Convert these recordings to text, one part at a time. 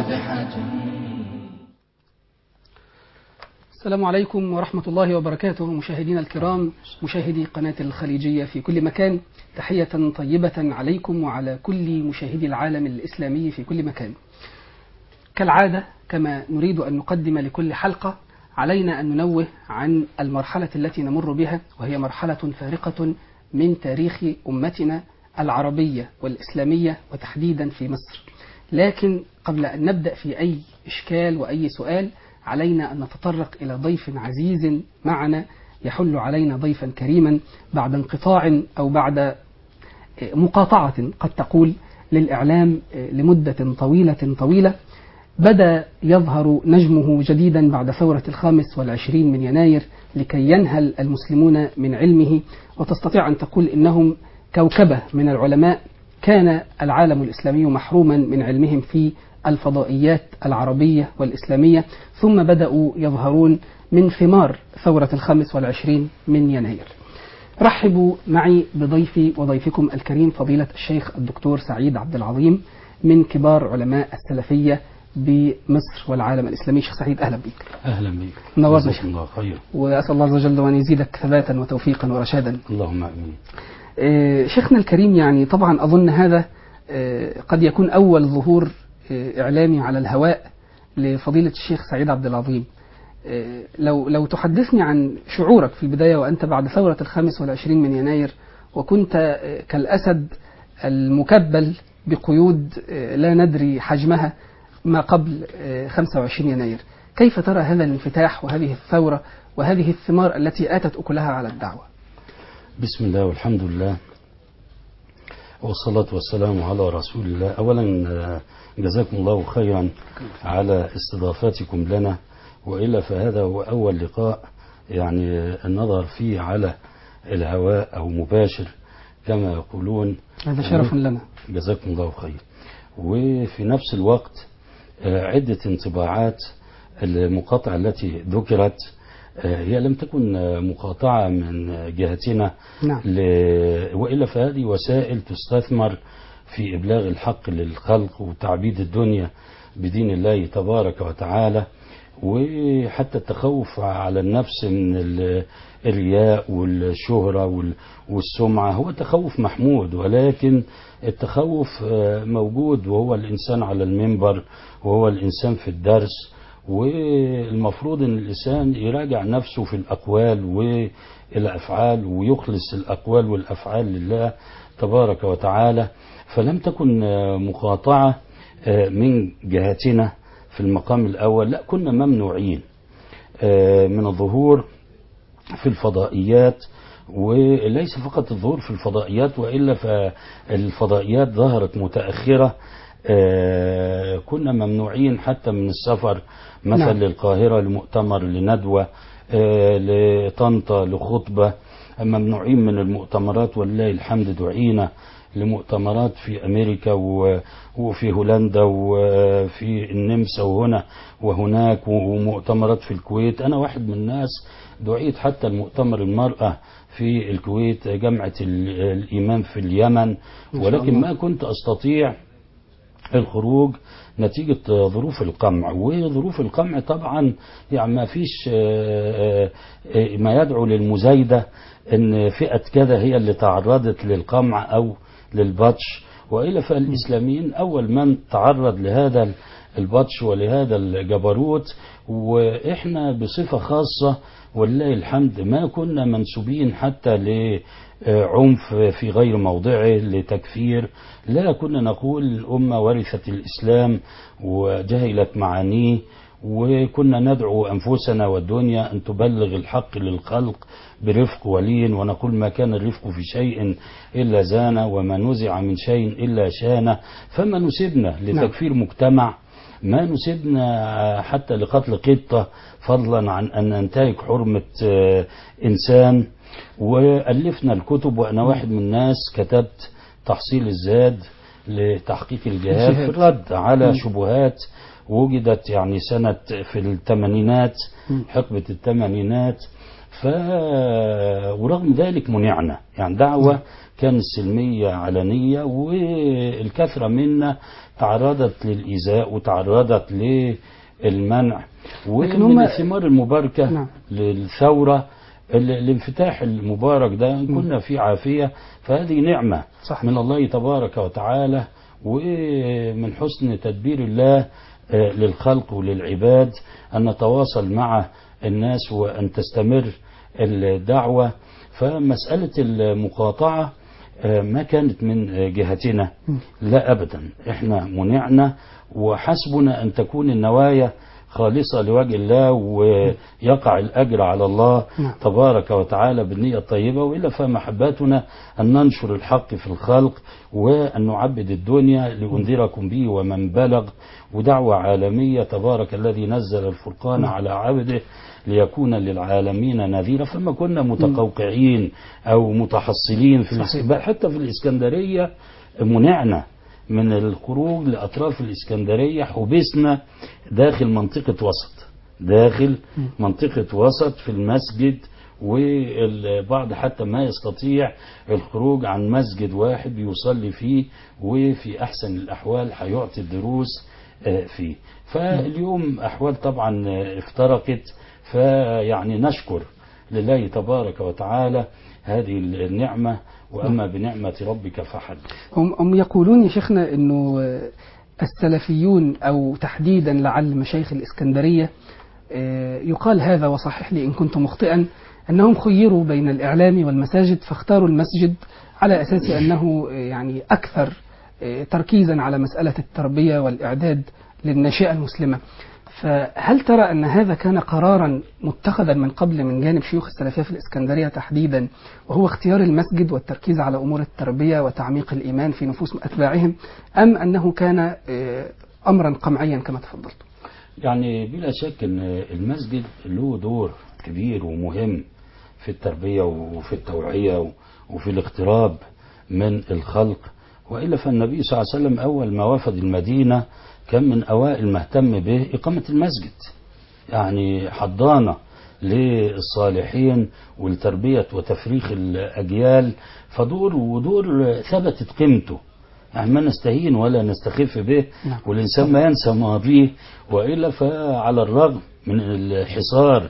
رابحة السلام عليكم ورحمة الله وبركاته مشاهدينا الكرام مشاهدي قناة الخليجية في كل مكان تحية طيبة عليكم وعلى كل مشاهدي العالم الإسلامي في كل مكان كالعادة كما نريد أن نقدم لكل حلقة علينا أن ننوه عن المرحلة التي نمر بها وهي مرحلة فارقة من تاريخ أمتنا العربية والإسلامية وتحديدا في مصر لكن قبل أن نبدأ في أي إشكال وأي سؤال علينا أن نتطرق إلى ضيف عزيز معنا يحل علينا ضيفا كريما بعد انقطاع أو بعد مقاطعة قد تقول للإعلام لمدة طويلة طويلة بدا يظهر نجمه جديدا بعد ثورة الخامس والعشرين من يناير لكي ينهل المسلمون من علمه وتستطيع أن تقول إنهم كوكبة من العلماء كان العالم الإسلامي محروما من علمهم في الفضائيات العربية والإسلامية ثم بدأوا يظهرون من ثمار ثورة الخامس والعشرين من يناير رحبوا معي بضيفي وضيفكم الكريم فضيلة الشيخ الدكتور سعيد عبد العظيم من كبار علماء السلفية بمصر والعالم الإسلامي شيخ سعيد أهلا بك اهلا بك نورنا جزاك الله خير وأسأل الله عز وجل أن يزيدك ثباتا وتوفيقا ورشادا اللهم امين آه، شيخنا الكريم يعني طبعا أظن هذا آه، قد يكون أول ظهور آه، إعلامي على الهواء لفضيلة الشيخ سعيد عبد العظيم آه، لو لو تحدثني عن شعورك في البداية وأنت بعد ثورة الخامس والعشرين من يناير وكنت آه، كالأسد المكبل بقيود آه، لا ندري حجمها ما قبل آه، 25 يناير كيف ترى هذا الانفتاح وهذه الثورة وهذه الثمار التي آتت أكلها على الدعوة بسم الله والحمد لله والصلاة والسلام على رسول الله أولا آه، جزاكم الله خيرا على استضافتكم لنا وإلا فهذا هو أول لقاء يعني آه، النظر فيه على الهواء أو مباشر كما يقولون هذا شرف لنا جزاكم الله خير وفي نفس الوقت آه، عدة انطباعات المقاطعة التي ذكرت آه، هي لم تكن آه، مقاطعة من آه، جهتنا نعم ل... وإلا فهذه وسائل تستثمر في إبلاغ الحق للخلق وتعبيد الدنيا بدين الله تبارك وتعالى وحتى التخوف على النفس من ال- الرياء والشهرة وال- والسمعة هو تخوف محمود ولكن التخوف آه، موجود وهو الإنسان على المنبر وهو الإنسان في الدرس والمفروض ان الانسان يراجع نفسه في الاقوال والافعال ويخلص الاقوال والافعال لله تبارك وتعالى فلم تكن آه، مقاطعه آه، من جهتنا في المقام الاول لا كنا ممنوعين آه، من الظهور في الفضائيات وليس فقط الظهور في الفضائيات والا فالفضائيات ظهرت متاخره آه، كنا ممنوعين حتى من السفر مثلا نعم. للقاهره لمؤتمر لندوه آه، لطنطا لخطبه ممنوعين من المؤتمرات ولله الحمد دعينا لمؤتمرات في امريكا و- وفي هولندا وفي النمسا وهنا وهناك ومؤتمرات في الكويت انا واحد من الناس دعيت حتى المؤتمر المراه في الكويت جامعه ال- الايمان في اليمن ما شاء ولكن الله. ما كنت استطيع الخروج نتيجة ظروف القمع وظروف القمع طبعا يعني ما فيش آه، آه، ما يدعو للمزايدة ان فئة كذا هي اللي تعرضت للقمع او للبطش وإلا فالإسلاميين أول من تعرض لهذا البطش ولهذا الجبروت وإحنا بصفة خاصة ولله الحمد ما كنا منسوبين حتى لعنف في غير موضعه لتكفير لا كنا نقول الأمة ورثت الإسلام وجهلت معانيه وكنا ندعو أنفسنا والدنيا أن تبلغ الحق للخلق برفق ولين ونقول ما كان الرفق في شيء إلا زانه وما نزع من شيء إلا شانه فما نسبنا لتكفير مجتمع ما نسبنا حتى لقتل قطة فضلا عن أن ننتهك حرمة آه، إنسان وألفنا الكتب وأنا واحد من الناس كتبت تحصيل الزاد لتحقيق الجهاد في الرد على شبهات وجدت يعني سنة في الثمانينات حقبة الثمانينات ف ورغم ذلك منعنا يعني دعوة كانت سلمية علنية والكثرة منا تعرضت للإيذاء وتعرضت للمنع لكن ومن هم- الثمار المباركة نعم. للثورة ال- الانفتاح المبارك ده إن كنا في عافية فهذه نعمة صح. من الله تبارك وتعالى ومن حسن تدبير الله آه، للخلق وللعباد أن نتواصل مع الناس وأن تستمر الدعوة فمسألة المقاطعة آه، ما كانت من آه، جهتنا لا أبدا احنا منعنا وحسبنا أن تكون النوايا خالصة لوجه الله ويقع الأجر على الله نعم. تبارك وتعالى بالنية الطيبة وإلا فمحبتنا أن ننشر الحق في الخلق وأن نعبد الدنيا لأنذركم به ومن بلغ ودعوة عالمية تبارك الذي نزل الفرقان على عبده ليكون للعالمين نذيرا فما كنا متقوقعين أو متحصلين في صحيح. الإس- حتى في الإسكندرية منعنا من الخروج لأطراف الإسكندرية حبسنا داخل منطقة وسط داخل منطقة وسط في المسجد والبعض حتى ما يستطيع الخروج عن مسجد واحد يصلي فيه وفي أحسن الأحوال هيعطي الدروس آه، فيه فاليوم أحوال طبعا آه، افترقت فيعني نشكر لله تبارك وتعالى هذه النعمة وأما بنعمة ربك فحدث هم, هم يقولون يا شيخنا أنه آه، السلفيون أو تحديدا لعل مشايخ الإسكندرية آه، يقال هذا وصحح لي إن كنت مخطئا أنهم خيروا بين الإعلام والمساجد فاختاروا المسجد على أساس أنه آه، يعني أكثر آه، تركيزا على مسألة التربية والإعداد للناشئة المسلمة فهل ترى أن هذا كان قرارا متخذا من قبل من جانب شيوخ السلفية في الإسكندرية تحديدا وهو اختيار المسجد والتركيز على أمور التربية وتعميق الإيمان في نفوس أتباعهم أم أنه كان آه، أمرا قمعيا كما تفضلت يعني بلا شك ان المسجد له دور كبير ومهم في التربية وفي التوعية وفي الاقتراب من الخلق وإلا فالنبي صلى الله عليه وسلم أول ما وفد المدينة كان من أوائل ما اهتم به إقامة المسجد يعني حضانة للصالحين والتربية وتفريخ الأجيال فدور ودور ثبتت قيمته يعني ما نستهين ولا نستخف به نعم. والإنسان ما ينسى ماضيه وإلا فعلى الرغم من الحصار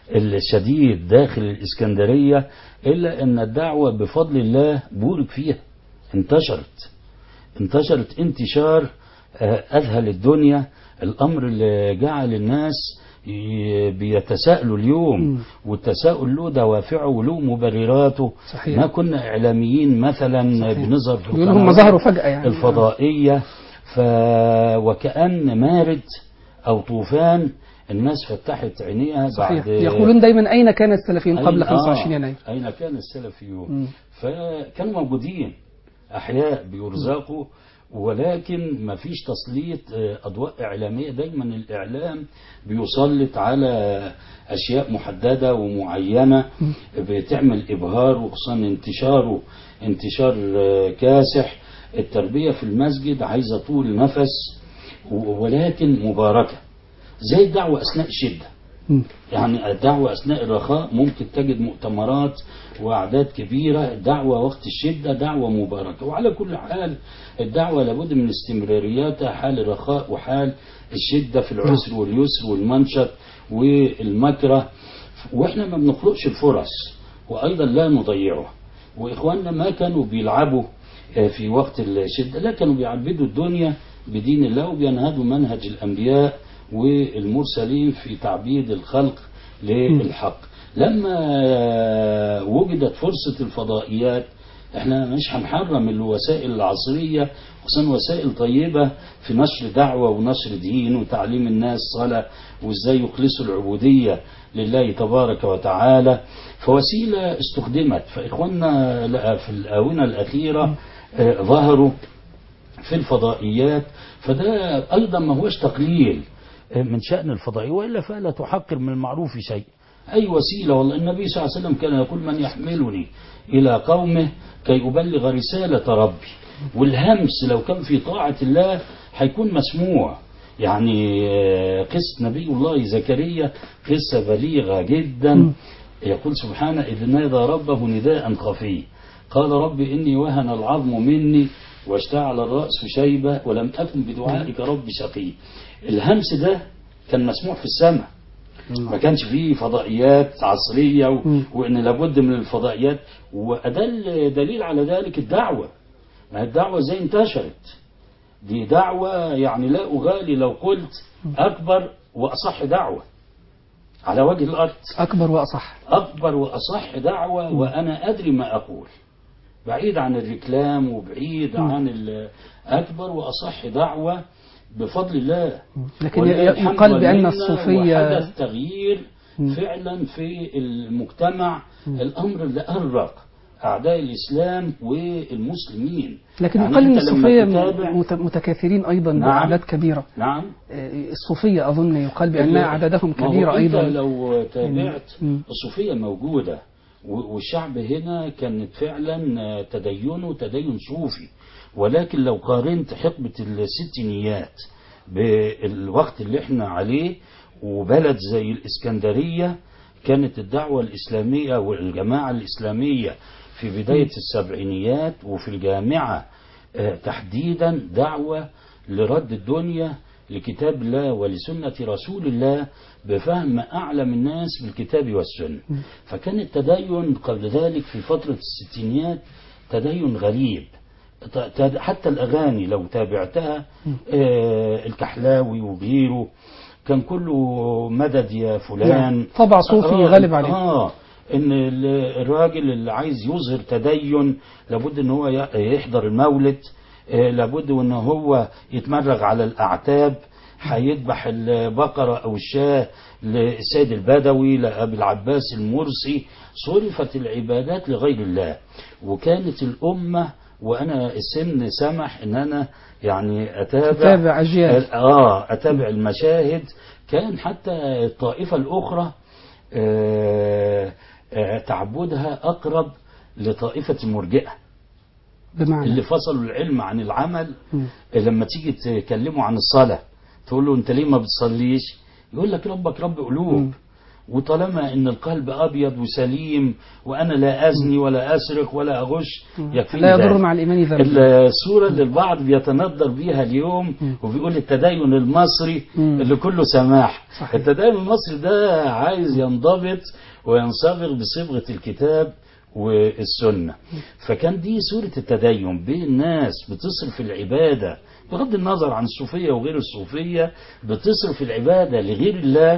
الشديد داخل الإسكندرية إلا أن الدعوة بفضل الله بورك فيها انتشرت انتشرت انتشار آه، أذهل الدنيا الأمر اللي جعل الناس ي- بيتساءلوا اليوم مم. والتساؤل له دوافعه وله مبرراته صحيح. ما كنا إعلاميين مثلا صحيح. بنظهر في يقول هم القنوات ظهروا فجأة يعني الفضائية ف... وكأن مارد أو طوفان الناس فتحت عينيها صحيح بعد يقولون دايما أين كان السلفيون أين- قبل آه، 25 يناير أين كان السلفيون مم. فكانوا موجودين أحياء بيرزقوا ولكن ما فيش تسليط آه، أضواء إعلامية دايما الإعلام بيسلط على أشياء محددة ومعينة بتعمل إبهار وخصوصا انتشاره انتشار آه، كاسح التربية في المسجد عايزة طول نفس و- ولكن مباركة زي الدعوة أثناء الشدة مم. يعني الدعوة أثناء الرخاء ممكن تجد مؤتمرات وأعداد كبيرة الدعوة وقت الشدة دعوة مباركة وعلى كل حال الدعوة لابد من استمرارياتها حال الرخاء وحال الشدة في العسر واليسر والمنشط والمكره وإحنا ما بنخلقش الفرص وأيضا لا نضيعها وإخواننا ما كانوا بيلعبوا آه، في وقت الشدة لا كانوا بيعبدوا الدنيا بدين الله وبينهضوا منهج الأنبياء والمرسلين في تعبيد الخلق للحق لما آه، وجدت فرصة الفضائيات احنا مش هنحرم الوسائل العصرية خصوصا وسائل طيبة في نشر دعوة ونشر دين وتعليم الناس صلاة وازاي يخلصوا العبودية لله تبارك وتعالى فوسيلة استخدمت فإخواننا لا- في الآونة الأخيرة آه، ظهروا في الفضائيات فده أيضا ما هوش تقليل من شأن الفضائي وإلا فلا تحقر من المعروف شيء أي وسيلة والله النبي صلى الله عليه وسلم كان يقول من يحملني إلى قومه كي أبلغ رسالة ربي والهمس لو كان في طاعة الله هيكون مسموع يعني آه، قصة نبي الله زكريا قصة بليغة جدا يقول سبحانه إذ نادى ربه نداء خفي قال رب إني وهن العظم مني واشتعل الرأس شيبة ولم أكن بدعائك رب شقي الهمس ده كان مسموع في السماء ما كانش فيه فضائيات عصرية و... مم. وإن لابد من الفضائيات وأدل دليل على ذلك الدعوة ما هي الدعوة زي انتشرت دي دعوة يعني لا أغالي لو قلت أكبر وأصح دعوة على وجه الأرض أكبر وأصح أكبر وأصح دعوة وأنا أدري ما أقول بعيد عن الركلام وبعيد مم. عن ال- أكبر وأصح دعوة بفضل الله لكن ولله ي- الحمد يقال بأن والمنة، الصوفية وحدث تغيير مم. فعلا في المجتمع الأمر اللي أرق أعداء الإسلام والمسلمين لكن يعني يقال أن أنت لما الصوفية تتابع- مت- متكاثرين أيضا نعم. بأعداد كبيرة نعم آه، الصوفية أظن يقال بأن أعدادهم ما هو كبيرة أنت أيضا لو تابعت مم. الصوفية موجودة و- والشعب هنا كانت فعلا آه، تدينه تدين صوفي ولكن لو قارنت حقبة الستينيات بالوقت اللي احنا عليه وبلد زي الإسكندرية كانت الدعوة الإسلامية والجماعة الإسلامية في بداية السبعينيات وفي الجامعة آه، تحديدا دعوة لرد الدنيا لكتاب الله ولسنة رسول الله بفهم أعلم الناس بالكتاب والسنة فكان التدين قبل ذلك في فترة الستينيات تدين غريب ت- ت- حتى الأغاني لو تابعتها آه، الكحلاوي وغيره كان كله مدد يا فلان نعم. طبع صوفي آه، غالب عليه. اه ان ال- الراجل اللي عايز يظهر تدين لابد ان هو ي- يحضر المولد آه، لابد ان هو يتمرغ على الاعتاب هيذبح البقرة او الشاة للسيد البدوي لأبي العباس المرسي صرفت العبادات لغير الله وكانت الأمة وأنا السن سمح إن أنا يعني أتابع تتابع أجيال. آه أتابع المشاهد كان حتى الطائفة الأخرى آه، آه، تعبدها أقرب لطائفة المرجئة بمعنى اللي فصلوا العلم عن العمل مم. لما تيجي تكلمه عن الصلاة تقول له انت ليه ما بتصليش يقول لك ربك رب قلوب مم. وطالما ان القلب ابيض وسليم وانا لا ازني ولا اسرق ولا اغش يكفي لا يضر مع الإيمان ذنب الصورة اللي البعض بيتندر بيها اليوم مم. وبيقول التدين المصري مم. اللي كله سماح صحيح. التدين المصري ده عايز ينضبط وينصبغ بصبغة الكتاب والسنة فكان دي صورة التدين بين ناس بتصرف العبادة بغض النظر عن الصوفية وغير الصوفية بتصرف العبادة لغير الله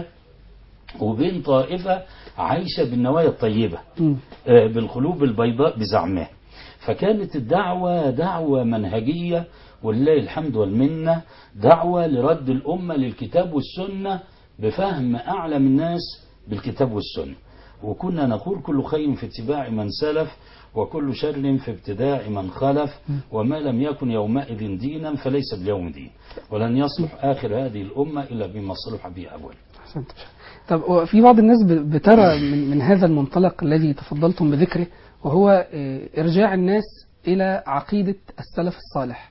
وبين طائفة عايشة بالنوايا الطيبة مم. آه، بالقلوب البيضاء بزعمها فكانت الدعوة دعوة منهجية ولله الحمد والمنة دعوة لرد الأمة للكتاب والسنة بفهم أعلم الناس بالكتاب والسنة وكنا نقول كل خير في اتباع من سلف وكل شر في ابتداع من خلف وما لم يكن يومئذ دينا فليس باليوم دين ولن يصلح آخر هذه الأمة إلا بما صلح به أول أحسنت. طب في بعض الناس ب- بترى من, من هذا المنطلق الذي تفضلتم بذكره وهو آه، إرجاع الناس إلى عقيدة السلف الصالح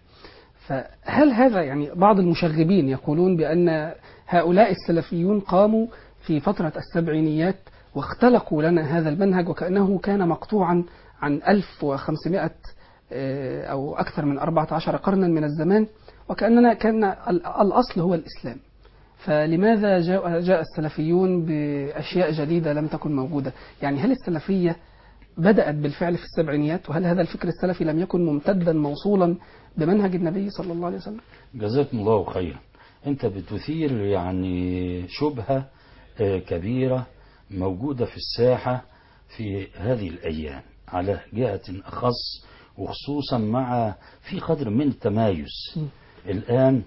فهل هذا يعني بعض المشغبين يقولون بأن هؤلاء السلفيون قاموا في فترة السبعينيات واختلقوا لنا هذا المنهج وكأنه كان مقطوعا عن 1500 آه، أو أكثر من 14 قرنا من الزمان وكأننا كان ال- الأصل هو الإسلام فلماذا جاء, جاء السلفيون بأشياء جديدة لم تكن موجودة يعني هل السلفية بدأت بالفعل في السبعينيات وهل هذا الفكر السلفي لم يكن ممتدا موصولا بمنهج النبي صلى الله عليه وسلم جزاكم الله خيرا انت بتثير يعني شبهة آه، كبيرة موجودة في الساحة في هذه الأيام على جهة أخص وخصوصا مع في قدر من التمايز م. الآن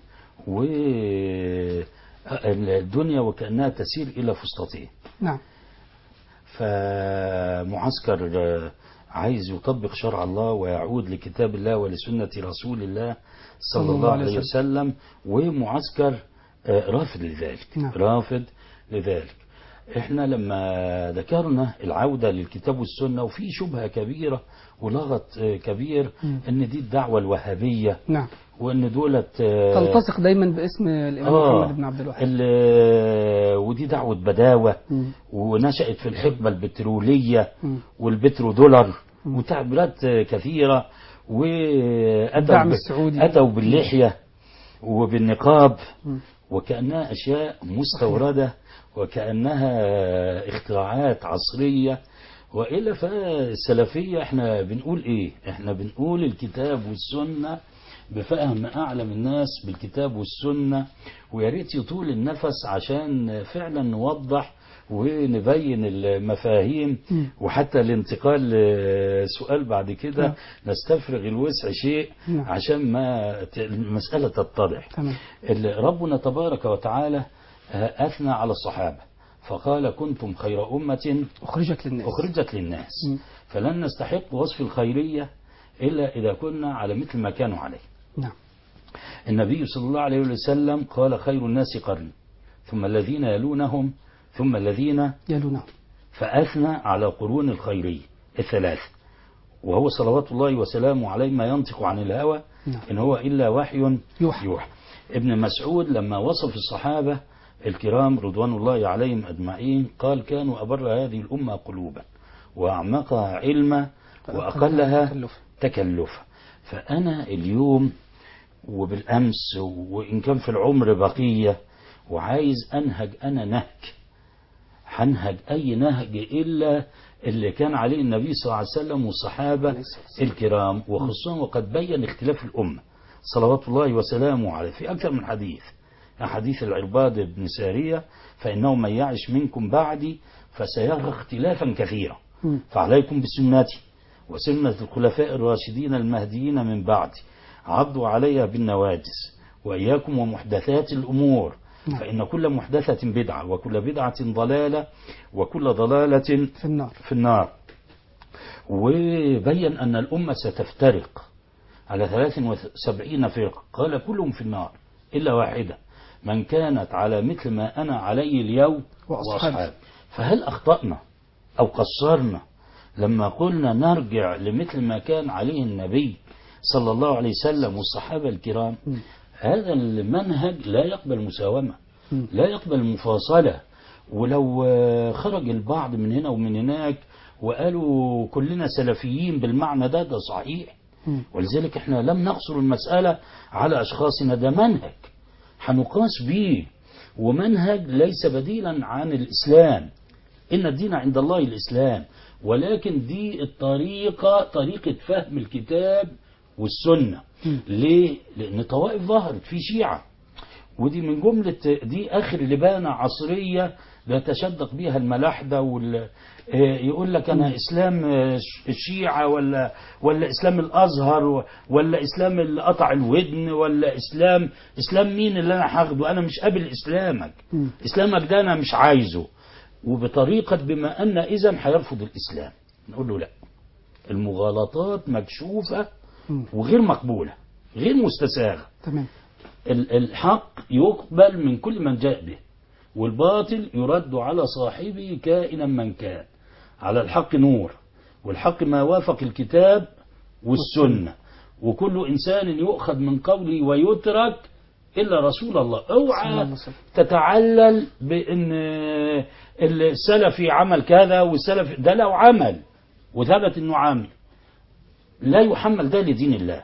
والدنيا وكأنها تسير إلى فسطتين نعم فمعسكر آه، عايز يطبق شرع الله ويعود لكتاب الله ولسنة رسول الله صلى الله عليه وسلم ومعسكر آه، رافض لذلك نعم. رافض لذلك احنا لما ذكرنا العودة للكتاب والسنة وفي شبهة كبيرة ولغط آه، كبير مم. ان دي الدعوة الوهابية نعم وان دولت آه، تلتصق دايما باسم الإمام آه، محمد بن عبد الوهاب ال- ودي دعوة بداوة مم. ونشأت في الحقبة البترولية مم. والبترو دولار مم. وتعبيرات كثيرة وأتوا الدعم ب- السعودي. أتوا باللحية وبالنقاب مم. وكأنها أشياء مستوردة وكأنها اختراعات عصرية وإلا فالسلفية احنا بنقول ايه احنا بنقول الكتاب والسنة بفهم أعلم الناس بالكتاب والسنة ويا ريت يطول النفس عشان فعلا نوضح ونبين المفاهيم مم. وحتى الانتقال لسؤال بعد كده نعم. نستفرغ الوسع شيء نعم. عشان ما ت- المسألة تتضح تمام ال- ربنا تبارك وتعالى آه، أثنى على الصحابة فقال كنتم خير أمة أخرجت للناس أخرجت للناس مم. فلن نستحق وصف الخيرية إلا إذا كنا على مثل ما كانوا عليه نعم النبي صلى الله عليه وسلم قال خير الناس قرن ثم الذين يلونهم ثم الذين يلونه فأثنى على قرون الخيرية الثلاث وهو صلوات الله وسلامه عليه ما ينطق عن الهوى نعم. إن هو إلا وحي يوحى. يوحى ابن مسعود لما وصف الصحابة الكرام رضوان الله عليهم أجمعين قال كانوا أبر هذه الأمة قلوبا وأعمقها علما وأقلها تكلفا. تكلفا فأنا اليوم وبالأمس وإن كان في العمر بقية وعايز أنهج أنا نهج هنهج أي نهج إلا اللي كان عليه النبي صلى الله عليه وسلم والصحابة عليه الصلاة والسلام. الكرام وخصوصا وقد بين اختلاف الأمة صلوات الله وسلامه عليه في أكثر من حديث حديث العرباد بن سارية فإنه من يعش منكم بعدي فسيرى اختلافا كثيرا مم. فعليكم بسنتي وسنة الخلفاء الراشدين المهديين من بعدي عضوا عليها بالنواجس وإياكم ومحدثات الأمور نعم. فإن كل محدثة بدعة وكل بدعة ضلالة وكل ضلالة في النار في النار وبين أن الأمة ستفترق على 73 فرقة قال كلهم في النار إلا واحدة من كانت على مثل ما أنا عليه اليوم وأصحابي. وأصحابي فهل أخطأنا أو قصرنا لما قلنا نرجع لمثل ما كان عليه النبي صلى الله عليه وسلم والصحابة الكرام مم. هذا المنهج لا يقبل مساومة مم. لا يقبل مفاصلة ولو آه، خرج البعض من هنا ومن هناك وقالوا كلنا سلفيين بالمعنى ده ده صحيح مم. ولذلك احنا لم نقصر المسألة على أشخاصنا ده منهج هنقاس به ومنهج ليس بديلا عن الإسلام إن الدين عند الله الإسلام ولكن دي الطريقة طريقة فهم الكتاب والسنة مم. ليه؟ لأن طوائف ظهرت في شيعة ودي من جملة دي آخر لبانة عصرية بيتشدق بيها الملاحدة وال آه، يقول لك أنا إسلام آه، ش- الشيعة ولا ولا إسلام الأزهر و- ولا إسلام اللي قطع الودن ولا إسلام إسلام مين اللي أنا هاخده أنا مش قابل إسلامك مم. إسلامك ده أنا مش عايزه وبطريقة بما أن إذا هيرفض الإسلام نقول له لا المغالطات مكشوفة مم. وغير مقبولة غير مستساغة تمام ال- الحق يقبل من كل من جاء به والباطل يرد على صاحبه كائنا من كان على الحق نور والحق ما وافق الكتاب والسنة وكل إنسان يؤخذ من قوله ويترك إلا رسول الله صلى الله اوعى عليه وسلم. تتعلل بأن السلفي عمل كذا والسلفي ده لو عمل وثبت أنه عامل لا يحمل ده لدين الله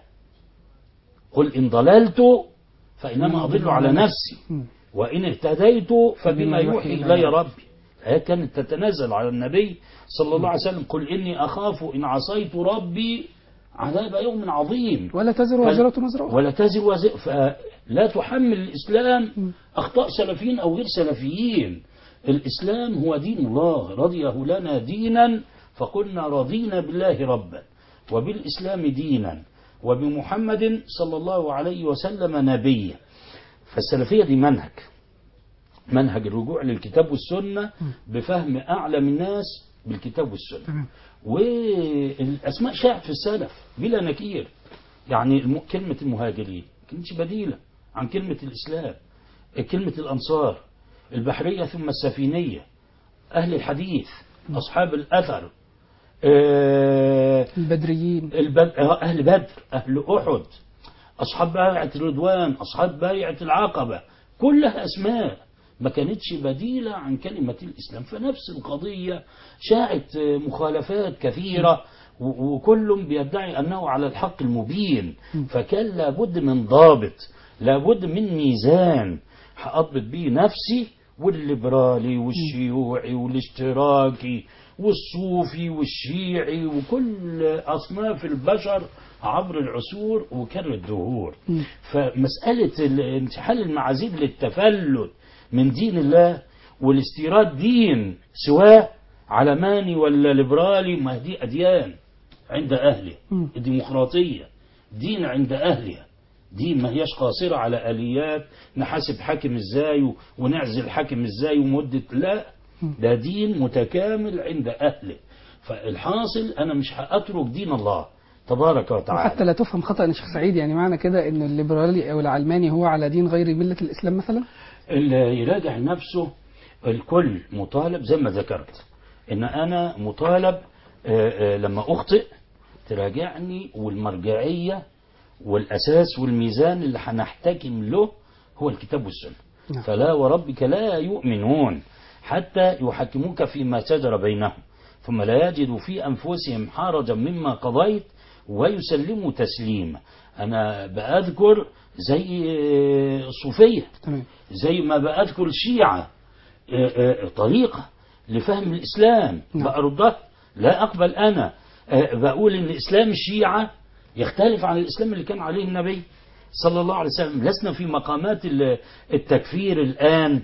قل إن ضللت فإنما أضل على نفسي مم. وإن اهتديت فبما فبما يوحي يوحي إلي إلي ربي هي كانت تتنزل على النبي صلى الله عليه وسلم قل إني أخاف إن عصيت ربي عذاب يوم عظيم ولا تزر فل- وازرة وزر أخرى ولا تزر وزر فلا تحمل الإسلام مم. أخطاء سلفيين أو غير سلفيين الإسلام هو دين الله رضيه لنا دينا فقلنا رضينا بالله ربا وبالإسلام دينا وبمحمد صلى الله عليه وسلم نبيا فالسلفية دي منهج منهج الرجوع للكتاب والسنة بفهم أعلم الناس بالكتاب والسنة تمام والأسماء شاعت في السلف بلا نكير يعني الم... كلمة المهاجرين كانتش بديلة عن كلمة الإسلام كلمة الأنصار البحرية ثم السفينية أهل الحديث أصحاب الأثر آه، البدريين البد... أهل بدر أهل أحد أصحاب بايعة الرضوان أصحاب بايعة العقبة كلها أسماء ما كانتش بديلة عن كلمة الإسلام فنفس القضية شاعت مخالفات كثيرة و- وكل بيدعي أنه على الحق المبين فكان لابد من ضابط لابد من ميزان هأضبط بيه نفسي والليبرالي والشيوعي والاشتراكي والصوفي والشيعي وكل أصناف البشر عبر العصور وكر الدهور فمسألة الانتحال المعازيم للتفلت من دين الله والاستيراد دين سواء علماني ولا ليبرالي ما دي أديان عند أهله مم. الديمقراطية دين عند أهلها دي ما هياش قاصرة على آليات نحاسب حاكم ازاي و- ونعزل حاكم ازاي ومدة لا ده دين متكامل عند أهله فالحاصل أنا مش هأترك دين الله تبارك وتعالى وحتى لا تفهم خطأ يا شيخ سعيد يعني معنى كده ان الليبرالي او العلماني هو على دين غير ملة الاسلام مثلا اللي يراجع نفسه الكل مطالب زي ما ذكرت ان انا مطالب آه، آه، لما اخطئ تراجعني والمرجعيه والاساس والميزان اللي هنحتكم له هو الكتاب والسنه نعم. فلا وربك لا يؤمنون حتى يحكموك فيما شجر بينهم ثم لا يجدوا في انفسهم حرجا مما قضيت ويسلموا تسليما انا بأذكر زي آه، الصوفيه تمام زي ما بأذكر الشيعة آه، آه، طريقة لفهم الإسلام نعم. بأردها لا أقبل أنا آه، بقول إن إسلام الشيعة يختلف عن الإسلام اللي كان عليه النبي صلى الله عليه وسلم لسنا في مقامات ال- التكفير الآن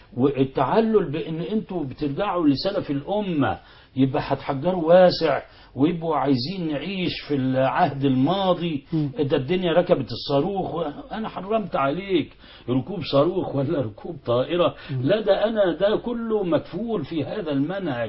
والتعلل بأن أنتوا بترجعوا لسلف الأمة يبقى هتحجروا واسع ويبقوا عايزين نعيش في العهد الماضي مم. ده الدنيا ركبت الصاروخ انا حرمت عليك ركوب صاروخ ولا ركوب طائرة لا ده انا ده كله مكفول في هذا المنهج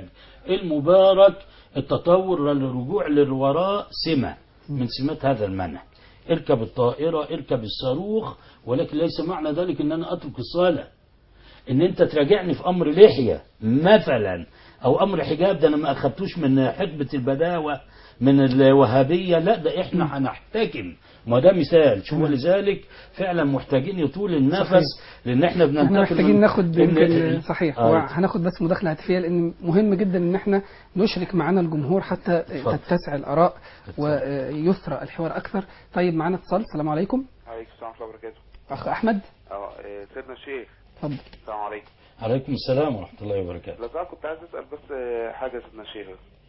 المبارك التطور والرجوع للوراء سمة من سمات هذا المنهج اركب الطائرة اركب الصاروخ ولكن ليس معنى ذلك ان انا اترك الصلاة ان انت تراجعني في امر لحية مثلا او امر حجاب ده انا ما اخدتوش من حقبة البداوة من الوهابية لا ده احنا هنحتكم ما ده مثال شو لذلك فعلا محتاجين يطول النفس صحيح. لان احنا بننتقل احنا محتاجين من- ناخد إن- يمكن صحيح آه. وهناخد بس مداخله هاتفيه لان مهم جدا ان احنا نشرك معانا الجمهور حتى اتفضل. تتسع الاراء اتفضل. ويثرى الحوار اكثر طيب معانا اتصال السلام عليكم عليكم السلام ورحمة الله وبركاته. اخ احمد اه إيه، سيدنا الشيخ اتفضل السلام عليكم. عليكم السلام ورحمة الله وبركاته لو سمحت كنت عايز اسال بس آه، حاجة يا سيدنا الشيخ.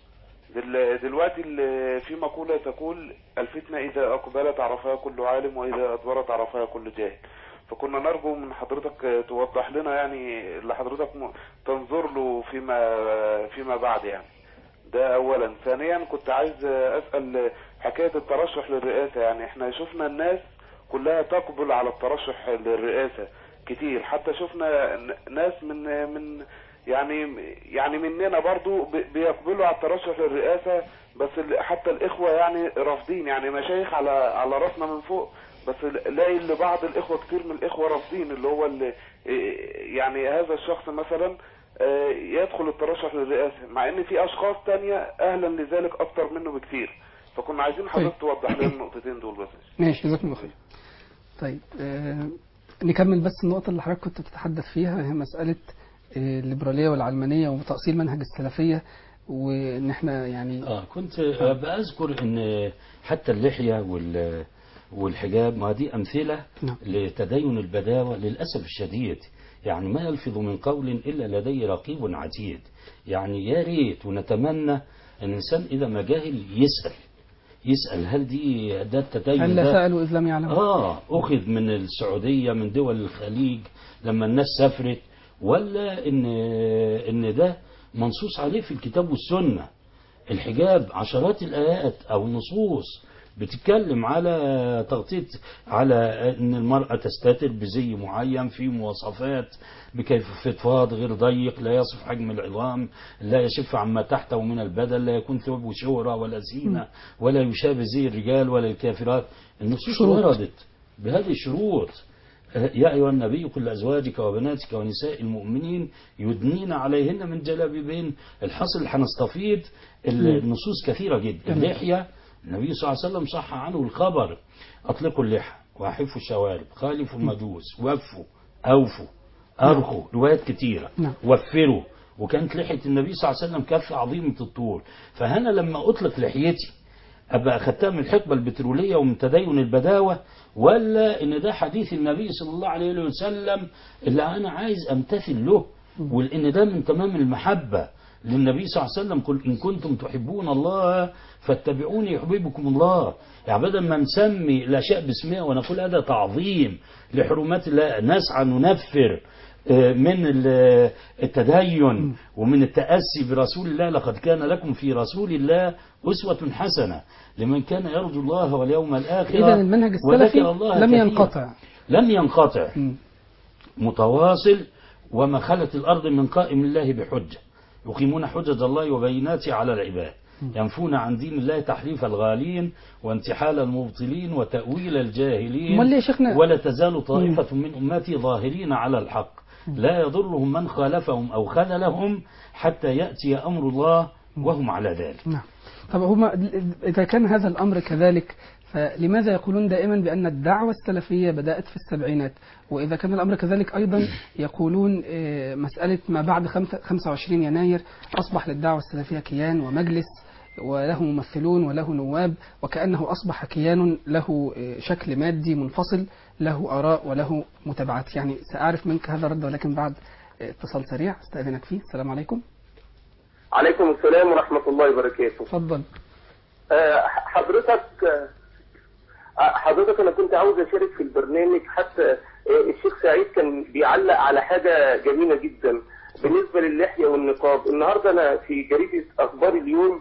دل دلوقتي ال- في مقولة تقول الفتنة إذا أقبلت عرفها كل عالم وإذا أدبرت عرفها كل جاهل. فكنا نرجو من حضرتك آه، توضح لنا يعني اللي حضرتك م- تنظر له فيما فيما بعد يعني. ده اولا ثانيا كنت عايز اسال حكايه الترشح للرئاسه يعني احنا شفنا الناس كلها تقبل على الترشح للرئاسه كتير حتى شفنا ن- ناس من من يعني يعني مننا برضو ب- بيقبلوا على الترشح للرئاسه بس ال- حتى الاخوه يعني رافضين يعني مشايخ على على راسنا من فوق بس لاقي اللي بعض الاخوه كتير من الاخوه رافضين اللي هو اللي يعني هذا الشخص مثلا آه، يدخل الترشح للرئاسه مع ان في اشخاص تانية اهلا لذلك اكتر منه بكتير فكنا عايزين حضرتك توضح لنا النقطتين دول بس ماشي جزاكم الله خير طيب آه نكمل بس النقطة اللي حضرتك كنت بتتحدث فيها هي مسألة آه، الليبرالية والعلمانية وتأصيل منهج السلفية وإن احنا يعني اه كنت آه، بأذكر ان حتى اللحية وال والحجاب ما دي أمثلة نعم. لتدين البداوة للأسف الشديد يعني ما يلفظ من قول إلا لدي رقيب عتيد يعني يا ريت ونتمنى أن الإنسان إذا ما جاهل يسأل يسأل هل دي ده التدين هل لا ده سألوا إذ لم يعلموا آه أخذ من السعودية من دول الخليج لما الناس سافرت ولا إن إن ده منصوص عليه في الكتاب والسنة الحجاب عشرات الآيات أو نصوص بتتكلم على تغطية على أن المرأة تستتر بزي معين في مواصفات بكيف فضفاض غير ضيق لا يصف حجم العظام لا يشف عما تحته من البدن لا يكون ثوب شهرة ولا زينة ولا يشابه زي الرجال ولا الكافرات النصوص شروط. وردت بهذه الشروط يا أيها النبي قل لأزواجك وبناتك ونساء المؤمنين يدنين عليهن من جلابيبهن الحصل اللي هنستفيد النصوص كثيرة جدا تمام. اللحية النبي صلى الله عليه وسلم صح عنه الخبر أطلقوا اللحى وأحفوا الشوارب خالفوا المجوس وفوا أوفوا أرخوا روايات كتيرة نعم. وفروا وكانت لحية النبي صلى الله عليه وسلم كافة عظيمة الطول فهنا لما أطلق لحيتي أبقى أخدتها من الحقبة البترولية ومن تدين البداوة ولا إن ده حديث النبي صلى الله عليه وسلم اللي أنا عايز أمتثل له وإن ده من تمام المحبة للنبي صلى الله عليه وسلم قل إن كنتم تحبون الله فاتبعوني يحببكم الله يعني بدل ما نسمي الأشياء باسمها ونقول هذا تعظيم لحرمات الله نسعى ننفر آه، من ال- التدين ومن التأسي برسول الله لقد كان لكم في رسول الله أسوة حسنة لمن كان يرجو الله واليوم الآخر إذا المنهج السلفي وذكر الله لم كثيرا. ينقطع لم ينقطع مم. متواصل وما خلت الأرض من قائم الله بحجة يقيمون حجج الله وبيناته على العباد ينفون عن دين الله تحريف الغالين وانتحال المبطلين وتأويل الجاهلين أمال ليه يا شيخنا ولا تزال طائفة من أمتي ظاهرين على الحق لا يضرهم من خالفهم أو خذلهم حتى يأتي أمر الله وهم على ذلك نعم طب هما إذا كان هذا الأمر كذلك فلماذا يقولون دائما بأن الدعوة السلفية بدأت في السبعينات وإذا كان الأمر كذلك أيضا يقولون آه، مسألة ما بعد خمسة- 25 يناير أصبح للدعوة السلفية كيان ومجلس وله ممثلون وله نواب وكأنه أصبح كيان له آه، شكل مادي منفصل له آراء وله متابعات يعني سأعرف منك هذا الرد ولكن بعد آه، اتصال سريع استأذنك فيه السلام عليكم عليكم السلام ورحمة الله وبركاته تفضل آه، حضرتك آه، حضرتك أنا كنت عاوز أشارك في البرنامج حتى آه، الشيخ سعيد كان بيعلق على حاجة جميلة جدا بالنسبة للحية والنقاب النهاردة أنا في جريدة أخبار اليوم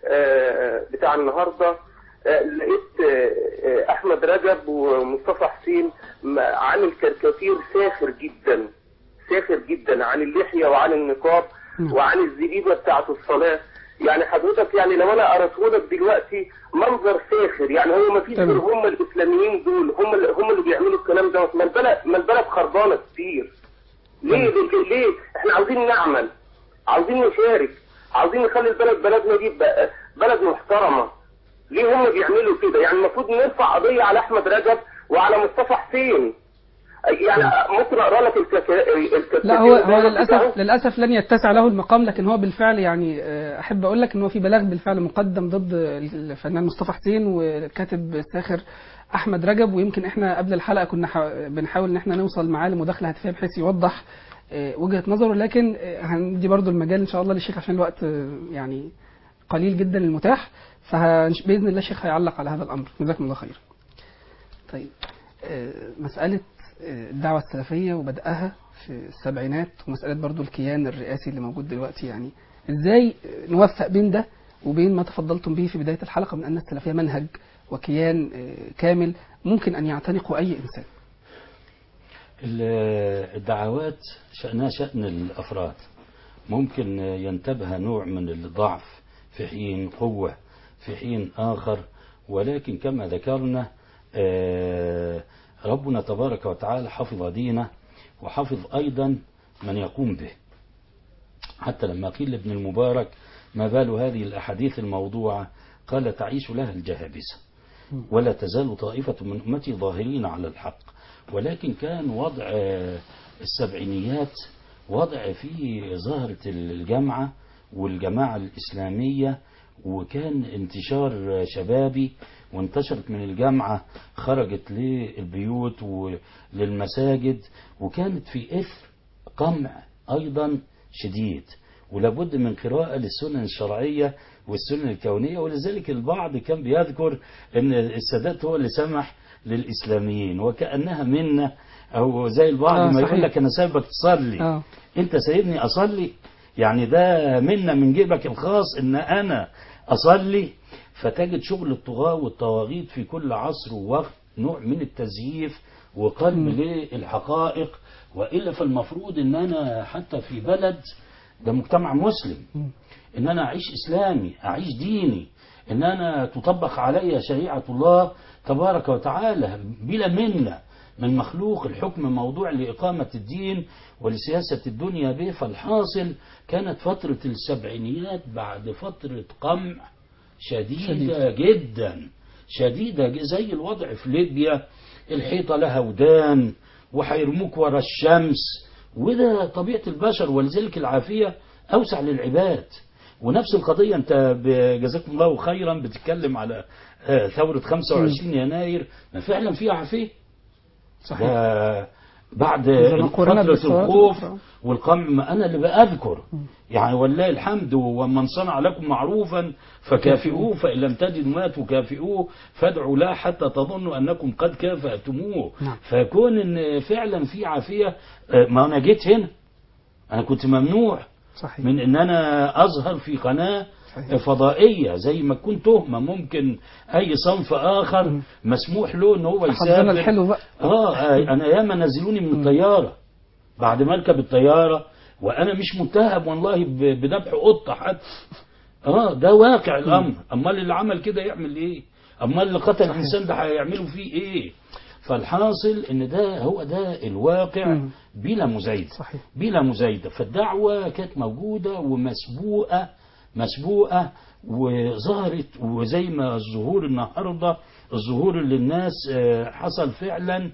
آه، بتاع النهاردة آه، لقيت آه، آه، أحمد رجب ومصطفى حسين م- عامل كاريكاتير ساخر جدا ساخر جدا عن اللحية وعن النقاب نعم. وعن الزبيبة بتاعة الصلاة يعني حضرتك يعني لو انا قرأته لك دلوقتي منظر ساخر يعني هو ما فيش تمام. غير هم الاسلاميين دول هم اللي هم اللي بيعملوا الكلام ده ما البلد ما البلد خربانه كتير ليه ليه, ليه احنا عاوزين نعمل عاوزين نشارك عاوزين نخلي البلد بلدنا دي ب- بلد محترمه ليه هم بيعملوا كده يعني المفروض نرفع قضيه على احمد رجب وعلى مصطفى حسين يعني ممكن اقرا لك الكتاب لا هو هو للاسف للاسف لن يتسع له المقام لكن هو بالفعل يعني آه، احب اقول لك ان هو في بلاغ بالفعل مقدم ضد الفنان مصطفى حسين والكاتب الساخر احمد رجب ويمكن احنا قبل الحلقه كنا حا- بنحاول ان احنا نوصل معاه لمداخله هاتفيه بحيث يوضح آه، وجهه نظره لكن آه، هندي برضو المجال ان شاء الله للشيخ عشان الوقت آه، يعني قليل جدا المتاح فباذن الله الشيخ هيعلق على هذا الامر جزاكم الله خير. طيب آه، مسألة آه، الدعوة السلفية وبدأها في السبعينات ومسألة برضو الكيان الرئاسي اللي موجود دلوقتي يعني ازاي آه، نوفق بين ده وبين ما تفضلتم به في بداية الحلقة من أن السلفية منهج وكيان آه، كامل ممكن أن يعتنقه أي إنسان ال- الدعوات شأنها شأن الأفراد ممكن ينتبه نوع من الضعف في حين قوة في حين آخر ولكن كما ذكرنا آه، ربنا تبارك وتعالى حفظ دينه وحفظ أيضا من يقوم به حتى لما قيل لابن المبارك ما بال هذه الأحاديث الموضوعة قال تعيش لها الجهابسة ولا تزال طائفة من أمتي ظاهرين على الحق ولكن كان وضع آه، السبعينيات وضع فيه ظاهرة الجامعة والجماعة الإسلامية وكان انتشار شبابي وانتشرت من الجامعة خرجت للبيوت وللمساجد وكانت في إثر قمع أيضا شديد ولابد من قراءة للسنن الشرعية والسنن الكونية ولذلك البعض كان بيذكر أن السادات هو اللي سمح للإسلاميين وكأنها منا أو زي البعض آه، ما صحيح. يقول لك أنا سايبك تصلي آه. أنت سايبني أصلي يعني ده منا من جيبك الخاص أن أنا أصلي فتجد شغل الطغاة والطواغيت في كل عصر ووقت نوع من التزييف وقلب مم. للحقائق وإلا فالمفروض أن أنا حتى في بلد ده مجتمع مسلم مم. ان انا اعيش اسلامي اعيش ديني ان انا تطبق علي شريعة الله تبارك وتعالى بلا منة من مخلوق الحكم موضوع لإقامة الدين ولسياسة الدنيا به فالحاصل كانت فترة السبعينيات بعد فترة قمع شديدة جدا شديدة ج- زي الوضع في ليبيا الحيطة لها ودان وهيرموك ورا الشمس وده طبيعة البشر ولذلك العافية أوسع للعباد ونفس القضية أنت ب- جزاكم الله خيرا بتتكلم على آه، ثورة 25 يناير ما فعلا فيها عافية صحيح ده بعد إذا ما قورنت فترة بالثورات الخوف الأخرى. والقمع ما أنا اللي بأذكر يعني ولله الحمد ومن صنع لكم معروفا فكافئوه فإن لم تجدوا ما تكافئوه فادعوا له حتى تظنوا أنكم قد كافأتموه نعم. فيكون إن فعلا في عافية آه، ما أنا جيت هنا أنا كنت ممنوع صحيح من ان انا اظهر في قناة صحيح. فضائية زي ما تكون تهمة ممكن اي صنف اخر مسموح له ان هو حظنا يسافر الحلو بقى اه آه، انا ياما نزلوني من الطيارة بعد ما اركب الطيارة وانا مش متهم والله ب- بذبح قطة حتى اه ده واقع الامر امال اللي عمل كده يعمل ايه امال اللي قتل الانسان ده هيعملوا فيه ايه فالحاصل ان ده هو ده الواقع مم. بلا مزايدة صحيح بلا مزايدة فالدعوة كانت موجودة ومسبوقة مسبوقة وظهرت وزي ما الظهور النهاردة الظهور اللي الناس آه، حصل فعلا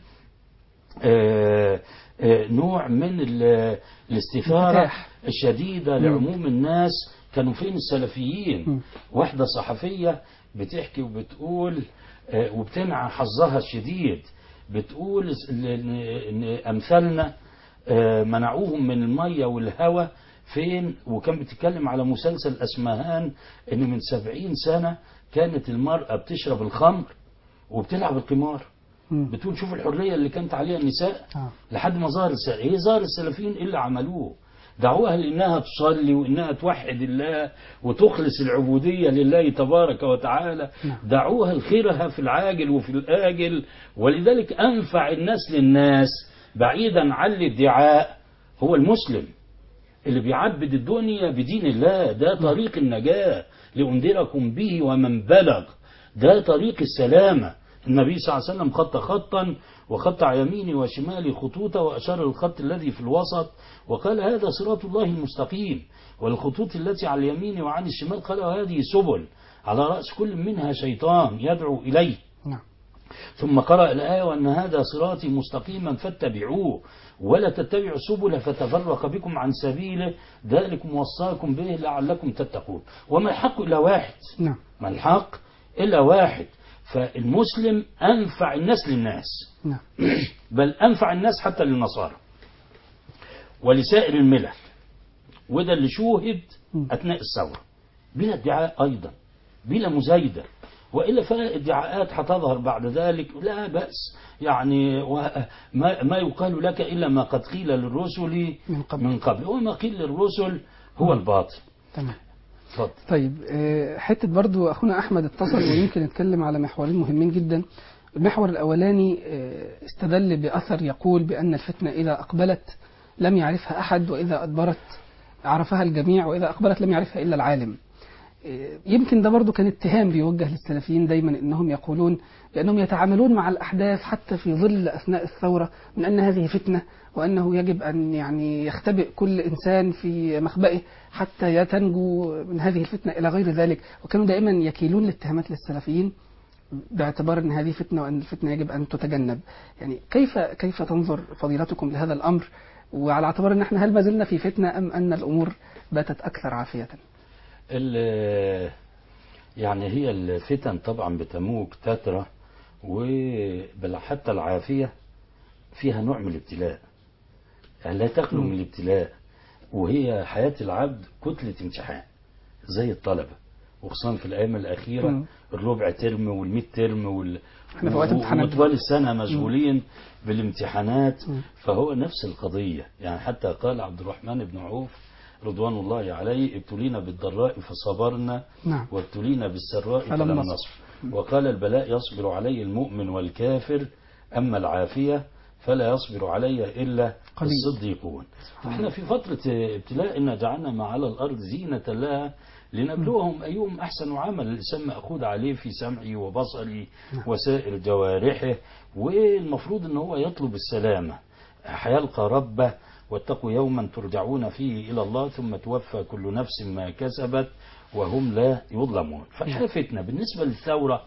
آه، آه، نوع من ال- الاستثارة انفتاح. الشديدة لعموم الناس كانوا فين السلفيين مم. واحدة صحفية بتحكي وبتقول آه، وبتنعى حظها الشديد بتقول إن- ان امثالنا آه، منعوهم من المية والهواء فين وكان بتتكلم على مسلسل اسمهان ان من سبعين سنة كانت المرأة بتشرب الخمر وبتلعب القمار مم. بتقول شوف الحرية اللي كانت عليها النساء آه. لحد ما ظهر الس- ايه ظهر السلفيين ايه اللي عملوه دعوها لانها تصلي وانها توحد الله وتخلص العبوديه لله تبارك وتعالى نعم. دعوها لخيرها في العاجل وفي الاجل ولذلك انفع الناس للناس بعيدا عن الادعاء هو المسلم اللي بيعبد الدنيا بدين الله ده طريق النجاة لأنذركم به ومن بلغ ده طريق السلامة النبي صلى الله عليه وسلم خط خطا وقطع يميني وشمالي خطوطا وأشار الخط الذي في الوسط وقال هذا صراط الله المستقيم والخطوط التي على اليمين وعن الشمال قال هذه سبل على رأس كل منها شيطان يدعو إليه نعم ثم قرأ الآية وأن هذا صراطي مستقيما فاتبعوه ولا تتبعوا السبل فتفرق بكم عن سبيله ذلكم وصاكم به لعلكم تتقون وما الحق إلا واحد نعم ما الحق إلا واحد فالمسلم أنفع الناس للناس نعم بل أنفع الناس حتى للنصارى ولسائر الملل وده اللي شوهد مم. أثناء الثورة بلا ادعاء أيضا بلا مزايدة وإلا فادعاءات هتظهر بعد ذلك لا بأس يعني و- ما, ما يقال لك إلا ما قد قيل للرسل من قبل. من قبل وما قيل للرسل هو الباطل تمام اتفضل طيب آه، حتة برضو أخونا أحمد اتصل ويمكن نتكلم على محورين مهمين جدا المحور الأولاني آه، استدل بأثر يقول بأن الفتنة إذا أقبلت لم يعرفها أحد وإذا أدبرت عرفها الجميع وإذا أقبلت لم يعرفها إلا العالم آه، يمكن ده برضو كان اتهام بيوجه للسلفيين دايما انهم يقولون بانهم يتعاملون مع الاحداث حتى في ظل اثناء الثوره من ان هذه فتنه وانه يجب ان يعني يختبئ كل انسان في مخبئه حتى تنجو من هذه الفتنه الى غير ذلك وكانوا دائما يكيلون الاتهامات للسلفيين باعتبار ان هذه فتنه وان الفتنه يجب ان تتجنب يعني كيف كيف تنظر فضيلتكم لهذا الامر وعلى اعتبار ان احنا هل ما زلنا في فتنه ام ان الامور باتت اكثر عافيه ال- يعني هي الفتن طبعا بتموج تترى وحتى العافية فيها نوع من الابتلاء يعني لا تخلو من الابتلاء وهي حياة العبد كتلة امتحان زي الطلبة وخصوصا في الأيام الأخيرة مم. الربع ترم والميد ترم وال... احنا في وقت امتحانات وطوال السنة مشغولين بالامتحانات مم. فهو نفس القضية يعني حتى قال عبد الرحمن بن عوف رضوان الله عليه ابتلينا بالضراء فصبرنا نعم وابتلينا بالسراء فلم فلم نصبر. نصبر وقال البلاء يصبر عليه المؤمن والكافر أما العافية فلا يصبر علي إلا قليل. الصديقون احنا في فترة ابتلاء إن جعلنا ما على الأرض زينة لها لنبلوهم أيهم أحسن عمل الإنسان مأخوذ عليه في سمعه وبصره وسائر جوارحه والمفروض أن هو يطلب السلامة هيلقى ربه واتقوا يوما ترجعون فيه إلى الله ثم توفى كل نفس ما كسبت وهم لا يظلمون فإحنا فتنة بالنسبة للثورة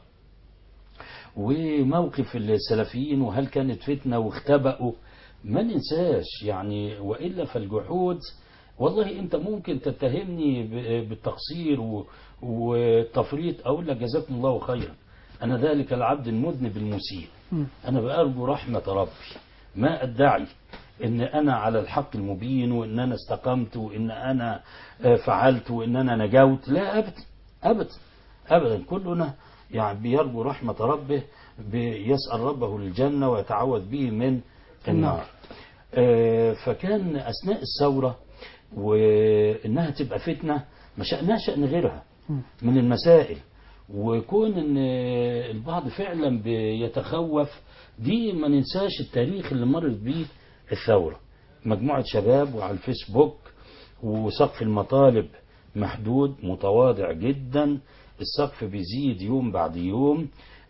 وموقف السلفيين وهل كانت فتنة واختبأوا ما ننساش يعني وإلا فالجحود والله أنت ممكن تتهمني ب- بالتقصير و- والتفريط أقول لك جزاكم الله خيرا أنا ذلك العبد المذنب المسيء مم. أنا بأرجو رحمة ربي ما أدعي إن أنا على الحق المبين وإن أنا استقمت وإن أنا آه، فعلت وإن أنا نجوت لا أبدا أبدا أبدا كلنا يعني بيرجو رحمة ربه بيسأل ربه الجنة ويتعوذ به من النار آه، فكان أثناء الثورة وإنها تبقى فتنة ما شأنها شأن غيرها من المسائل وكون ان البعض فعلا بيتخوف دي ما ننساش التاريخ اللي مرت بيه الثورة مجموعة شباب وعلى الفيسبوك وسقف المطالب محدود متواضع جدا السقف بيزيد يوم بعد يوم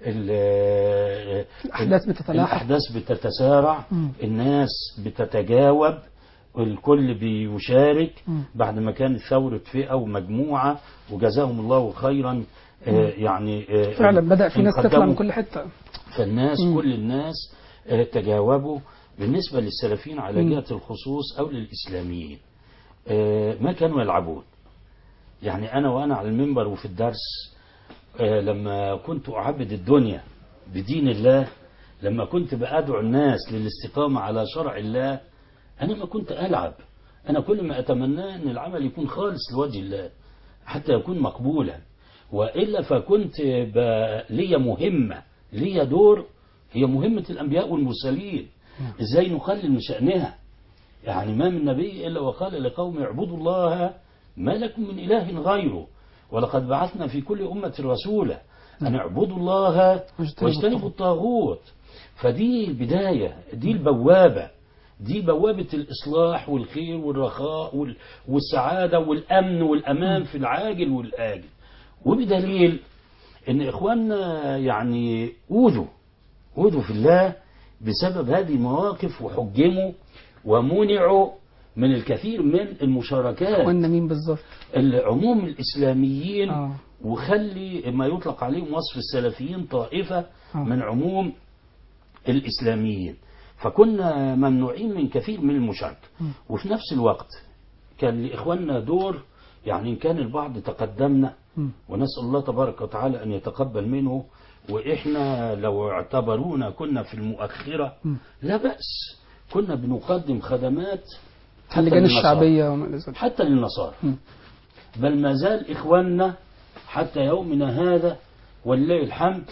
ال- الأحداث بتتلاحق. الأحداث بتتسارع مم. الناس بتتجاوب الكل بيشارك مم. بعد ما كانت ثورة فئة ومجموعة وجزاهم الله خيرا آه، يعني آه، فعلا بدأ في ناس تطلع انقدموا من كل حتة فالناس مم. كل الناس آه، تجاوبوا بالنسبة للسلفيين على مم. جهة الخصوص أو للإسلاميين آه، ما كانوا يلعبون يعني أنا وأنا على المنبر وفي الدرس آه، لما كنت أعبد الدنيا بدين الله لما كنت بأدعو الناس للاستقامة على شرع الله أنا ما كنت ألعب أنا كل ما أتمناه أن العمل يكون خالص لوجه الله حتى يكون مقبولا وإلا فكنت ب- لي مهمة لي دور هي مهمة الأنبياء والمرسلين إزاي نقلل من شأنها يعني ما من نبي إلا وقال لقوم اعبدوا الله ما لكم من إله غيره ولقد بعثنا في كل أمة رسولا أن اعبدوا الله واجتنبوا واجتنبوا الطاغوت فدي البداية دي البوابة دي بوابة الإصلاح والخير والرخاء وال- والسعادة والأمن والأمان في العاجل والآجل وبدليل إن إخواننا يعني أوذوا أوذوا في الله بسبب هذه المواقف وحجموا ومنعوا من الكثير من المشاركات قلنا مين بالظبط العموم الإسلاميين آه. وخلي ما يطلق عليهم وصف السلفيين طائفة آه. من عموم الإسلاميين فكنا ممنوعين من كثير من المشاركة مم. وفي نفس الوقت كان لإخواننا دور يعني إن كان البعض تقدمنا مم. ونسأل الله تبارك وتعالى أن يتقبل منه وإحنا لو اعتبرونا كنا في المؤخرة مم. لا بأس كنا بنقدم خدمات حتى اللجان للنصارى. الشعبية وما إلى ذلك حتى للنصارى مم. بل ما زال إخواننا حتى يومنا هذا ولله الحمد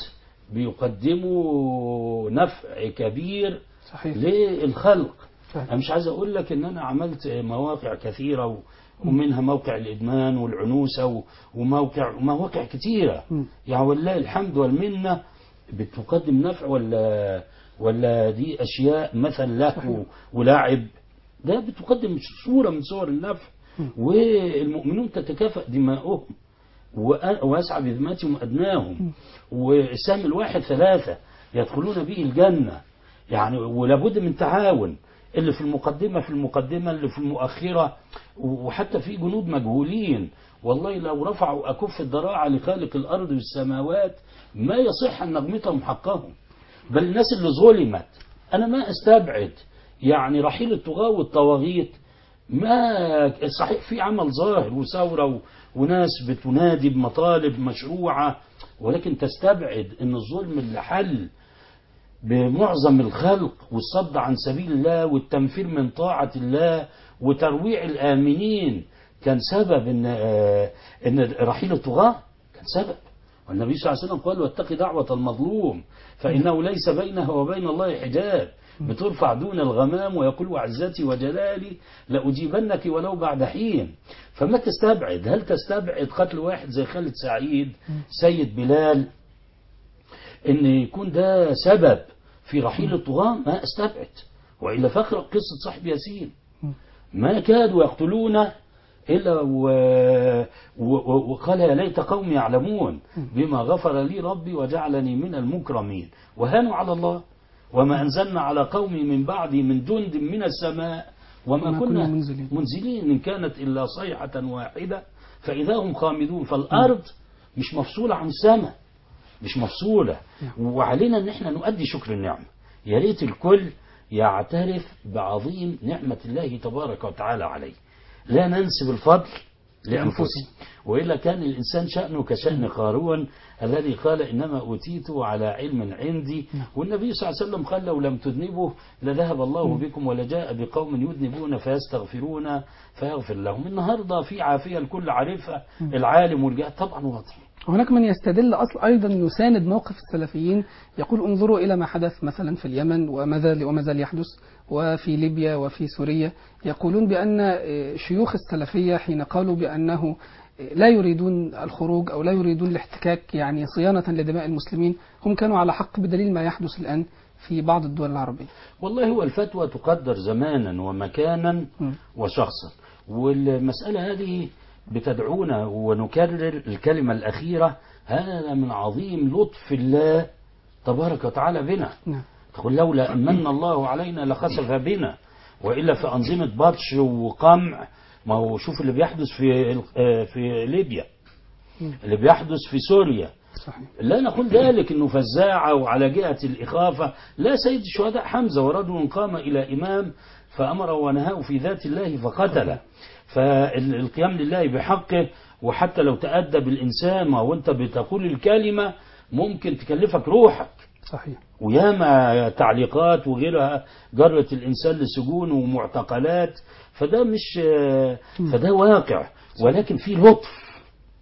بيقدموا نفع كبير صحيح للخلق فعلا. أنا مش عايز أقول لك إن أنا عملت مواقع كثيرة و- ومنها موقع الإدمان والعنوسة و- وموقع مواقع كثيرة مم. يعني ولله الحمد والمنة بتقدم نفع ولا ولا دي أشياء مثلا له ولعب ده بتقدم صورة من صور النفع والمؤمنون تتكافأ دماؤهم وأ- ويسعى بذمتهم أدناهم والسهم الواحد ثلاثة يدخلون به الجنة يعني ولابد من تعاون اللي في المقدمة في المقدمة اللي في المؤخرة وحتى في جنود مجهولين والله لو رفعوا أكف الضراعة لخالق الأرض والسماوات ما يصح أن نغمطهم حقهم بل الناس اللي ظلمت أنا ما أستبعد يعني رحيل الطغاة والطواغيت ما صحيح في عمل ظاهر وثورة و- وناس بتنادي بمطالب مشروعة ولكن تستبعد ان الظلم اللي حل بمعظم الخلق والصد عن سبيل الله والتنفير من طاعة الله وترويع الآمنين كان سبب ان آه، ان رحيل الطغاة كان سبب والنبي صلى الله عليه وسلم قال واتق دعوة المظلوم فإنه ليس بينها وبين الله حجاب بترفع دون الغمام ويقول وعزتي وجلالي لأجيبنك ولو بعد حين فما تستبعد هل تستبعد قتل واحد زي خالد سعيد سيد بلال ان يكون ده سبب في رحيل الطغاة ما استبعد وإلا فاقرأ قصة صاحب ياسين مم. ما كادوا يقتلون إلا و... و... و- وقال يا ليت قومي يعلمون بما غفر لي ربي وجعلني من المكرمين وهانوا على الله وما أنزلنا على قومي من بعدي من جند من السماء وما وما كنا كنا منزلين. منزلين إن كانت إلا صيحة واحدة فإذا هم خامدون فالأرض مش مفصولة عن السماء مش مفصولة وعلينا ان احنا نؤدي شكر النعمة يا ريت الكل يعترف بعظيم نعمة الله تبارك وتعالى عليه لا ننسب الفضل لأنفسنا وإلا كان الإنسان شأنه كشأن قارون الذي قال إنما أوتيته على علم عندي والنبي صلى الله عليه وسلم قال لو لم تذنبوا لذهب الله بكم ولجاء بقوم يذنبون فيستغفرون فيغفر لهم النهاردة في عافية الكل عارفها العالم والجاهل طبعا واضح هناك من يستدل أصل أيضا يساند موقف السلفيين يقول انظروا إلى ما حدث مثلا في اليمن وما زال وما زال يحدث وفي ليبيا وفي سوريا يقولون بأن آه، شيوخ السلفية حين قالوا بأنه آه، لا يريدون الخروج أو لا يريدون الاحتكاك يعني صيانة لدماء المسلمين هم كانوا على حق بدليل ما يحدث الآن في بعض الدول العربية والله هو الفتوى تقدر زمانا ومكانا م. وشخصا والمسألة هذه بتدعونا ونكرر الكلمة الأخيرة هذا من عظيم لطف الله تبارك وتعالى بنا نعم تقول لولا أن من الله علينا لخسف بنا وإلا في أنظمة بطش وقمع ما هو شوف اللي بيحدث في آه، في ليبيا م. اللي بيحدث في سوريا صحيح لا نقول ذلك انه فزاعة وعلى جهة الإخافة لا سيد الشهداء حمزة ورجل قام إلى إمام فأمر ونهاه في ذات الله فقتله فالقيام لله بحقه وحتى لو تأدب الإنسان ما هو أنت بتقول الكلمة ممكن تكلفك روحك صحيح وياما تعليقات وغيرها جرت الإنسان لسجون ومعتقلات فده مش فده واقع ولكن في لطف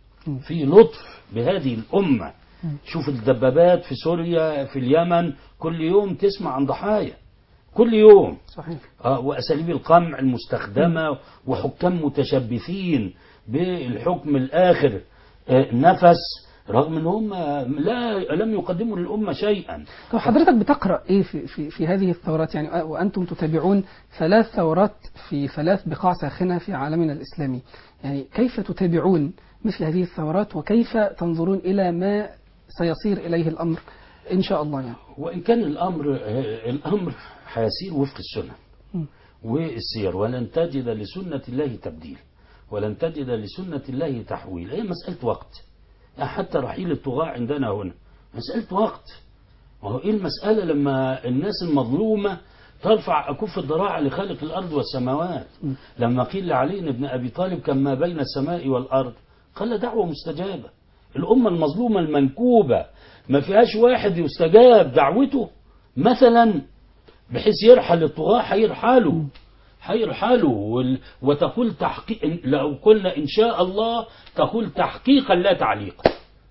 في لطف بهذه الأمة شوف الدبابات في سوريا في اليمن كل يوم تسمع عن ضحايا كل يوم صحيح آه، وأساليب القمع المستخدمة وحكام متشبثين بالحكم الآخر آه، نفس رغم ان هم لا لم يقدموا للأمة شيئا طب حضرتك بتقرأ إيه في, في, في هذه الثورات يعني آه، وأنتم تتابعون ثلاث ثورات في ثلاث بقاع ساخنة في عالمنا الإسلامي يعني كيف تتابعون مثل هذه الثورات وكيف تنظرون إلى ما سيصير إليه الأمر إن شاء الله يعني وإن كان الأمر آه، الأمر هيسير وفق السنة م. والسير ولن تجد لسنة الله تبديل ولن تجد لسنة الله تحويل هي مسألة وقت يعني حتى رحيل الطغاة عندنا هنا مسألة وقت ما هو إيه المسألة لما الناس المظلومة ترفع أكف الضراعة لخالق الأرض والسماوات لما قيل لعلي بن أبي طالب كان ما بين السماء والأرض قال دعوة مستجابة الأمة المظلومة المنكوبة ما فيهاش واحد يستجاب دعوته مثلا بحيث يرحل الطغاة هيرحلوا هيرحلوا وال- وتقول تحقيق لو قلنا إن شاء الله تقول تحقيقا لا تعليقا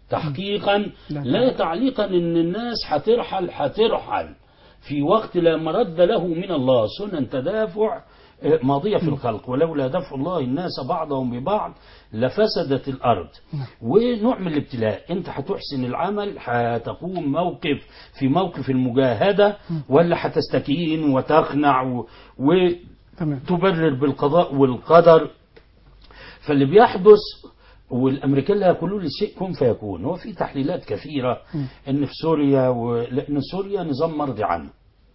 تحقيقا لا لا تعليقا إن الناس هترحل هترحل في وقت لا مرد له من الله سنن تدافع آه، ماضية في الخلق ولولا دفع الله الناس بعضهم ببعض لفسدت الأرض ونوع من الابتلاء أنت هتحسن العمل هتقوم موقف في موقف المجاهدة ولا هتستكين وتقنع و... و... تمام تبرر بالقضاء والقدر فاللي بيحدث والامريكان لا يقولون للشيء كن فيكون هو في تحليلات كثيره ان في سوريا و... لان سوريا نظام مرضي عنه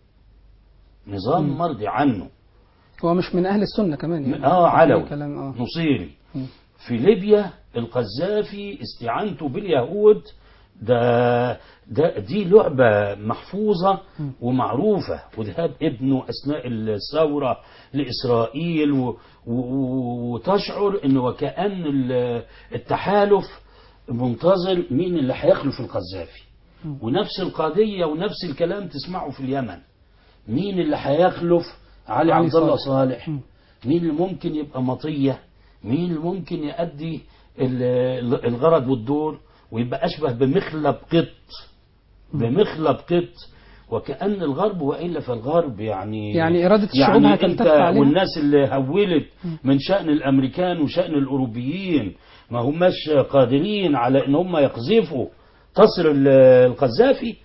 نظام مرضي عنه هو مش من أهل السنة كمان يعني اه علوي كلام آه نصيري م. في ليبيا القذافي استعانته باليهود ده, ده دي لعبة محفوظة ومعروفة وذهاب ابنه أثناء الثورة لإسرائيل و و وتشعر أنه وكأن ال- التحالف منتظر مين اللي هيخلف القذافي ونفس القضية ونفس الكلام تسمعه في اليمن مين اللي هيخلف علي علي عبد الله صالح. صالح م. مين اللي ممكن يبقى مطية مين اللي ممكن يؤدي ال- الغرض والدور ويبقى أشبه بمخلب قط بمخلب قط وكأن الغرب وإلا فالغرب يعني يعني إرادة الشعوب يعني هتلتف انت عليها؟ والناس اللي هولت من شأن الأمريكان وشأن الأوروبيين ما هماش قادرين على إن هم يقذفوا قصر ال- القذافي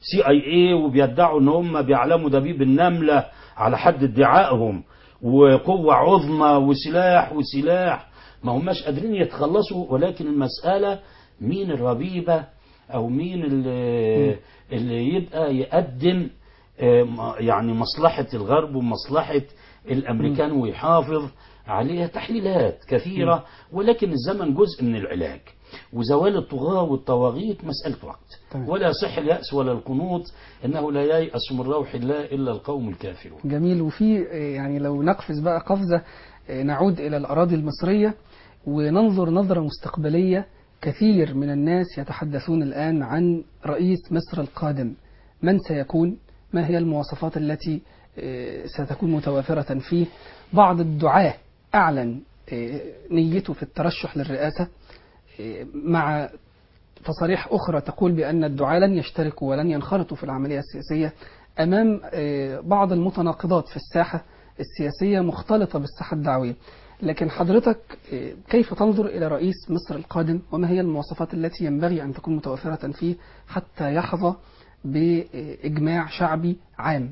سي اي اي وبيدعوا ان هم بيعلموا دبيب النمله على حد ادعائهم وقوه عظمى وسلاح وسلاح ما هماش قادرين يتخلصوا ولكن المساله مين الربيبه او مين اللي, اللي يبقى يقدم آه، م- يعني مصلحه الغرب ومصلحه الامريكان ويحافظ عليها تحليلات كثيره ولكن الزمن جزء من العلاج وزوال الطغاة والطواغيت مسألة وقت تمام. ولا يصح اليأس ولا القنوط إنه لا ييأس من روح الله إلا القوم الكافرون جميل وفي آه، يعني لو نقفز بقى قفزة آه، نعود إلى الأراضي المصرية وننظر نظرة مستقبلية كثير من الناس يتحدثون الآن عن رئيس مصر القادم من سيكون ما هي المواصفات التي آه، ستكون متوافرة فيه بعض الدعاة أعلن آه، نيته في الترشح للرئاسة آه، مع تصاريح أخرى تقول بأن الدعاة لن يشتركوا ولن ينخرطوا في العملية السياسية أمام آه، بعض المتناقضات في الساحة السياسية مختلطة بالساحة الدعوية لكن حضرتك آه، كيف تنظر إلى رئيس مصر القادم وما هي المواصفات التي ينبغي أن تكون متوفرة فيه حتى يحظى بإجماع شعبي عام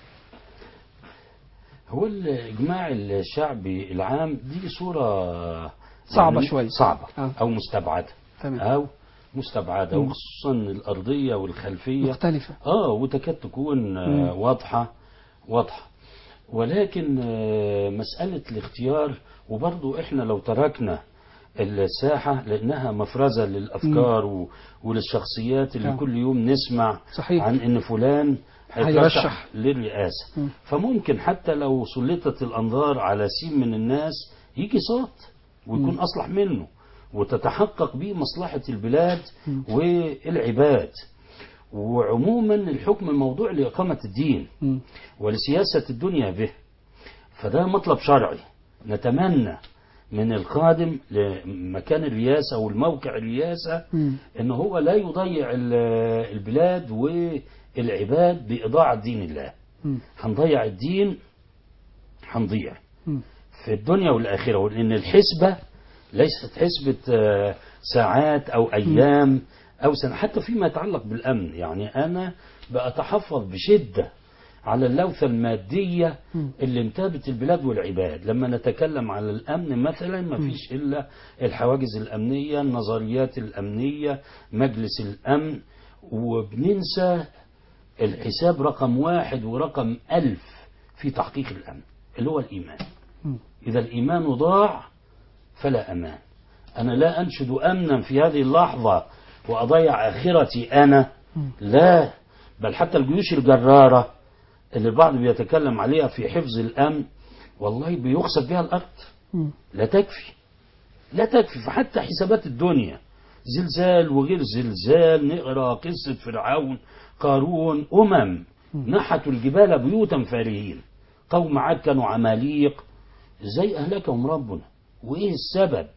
هو الإجماع الشعبي العام دي صورة صعبة يعني شوي. صعبة آه. أو مستبعدة تمام أو مستبعدة مم. وخصوصا الأرضية والخلفية مختلفة اه وتكاد تكون آه، مم. واضحة واضحة ولكن آه، مسألة الاختيار وبرضو احنا لو تركنا الساحة لأنها مفرزة للأفكار و- وللشخصيات اللي نعم. كل يوم نسمع صحيح عن إن فلان هيرشح. هيترشح للرئاسة مم. فممكن حتى لو سلطت الأنظار على سين من الناس يجي صوت ويكون مم. أصلح منه وتتحقق به مصلحة البلاد مم. والعباد وعموما الحكم موضوع لإقامة الدين مم. ولسياسة الدنيا به فده مطلب شرعي نتمنى من القادم لمكان الرئاسة أو الموقع الرئاسة مم. ان هو لا يضيع ال- البلاد والعباد بإضاعة دين الله مم. هنضيع الدين هنضيع مم. في الدنيا والآخرة وإن الحسبة ليست حسبة آه، ساعات أو أيام أو سنة حتى فيما يتعلق بالأمن يعني أنا بأتحفظ بشدة على اللوثة المادية مم. اللي انتابت البلاد والعباد لما نتكلم على الأمن مثلا ما فيش إلا الحواجز الأمنية النظريات الأمنية مجلس الأمن وبننسى الحساب رقم واحد ورقم ألف في تحقيق الأمن اللي هو الإيمان مم. إذا الإيمان ضاع فلا أمان أنا لا أنشد أمنا في هذه اللحظة وأضيع آخرتي أنا مم. لا بل حتى الجيوش الجرارة اللي البعض بيتكلم عليها في حفظ الأمن والله بيخسف بها الأرض مم. لا تكفي لا تكفي فحتى حسابات الدنيا زلزال وغير زلزال نقرا قصة فرعون قارون أمم نحتوا الجبال بيوتا فارهين قوم عاد كانوا عماليق ازاي أهلكهم ربنا وإيه السبب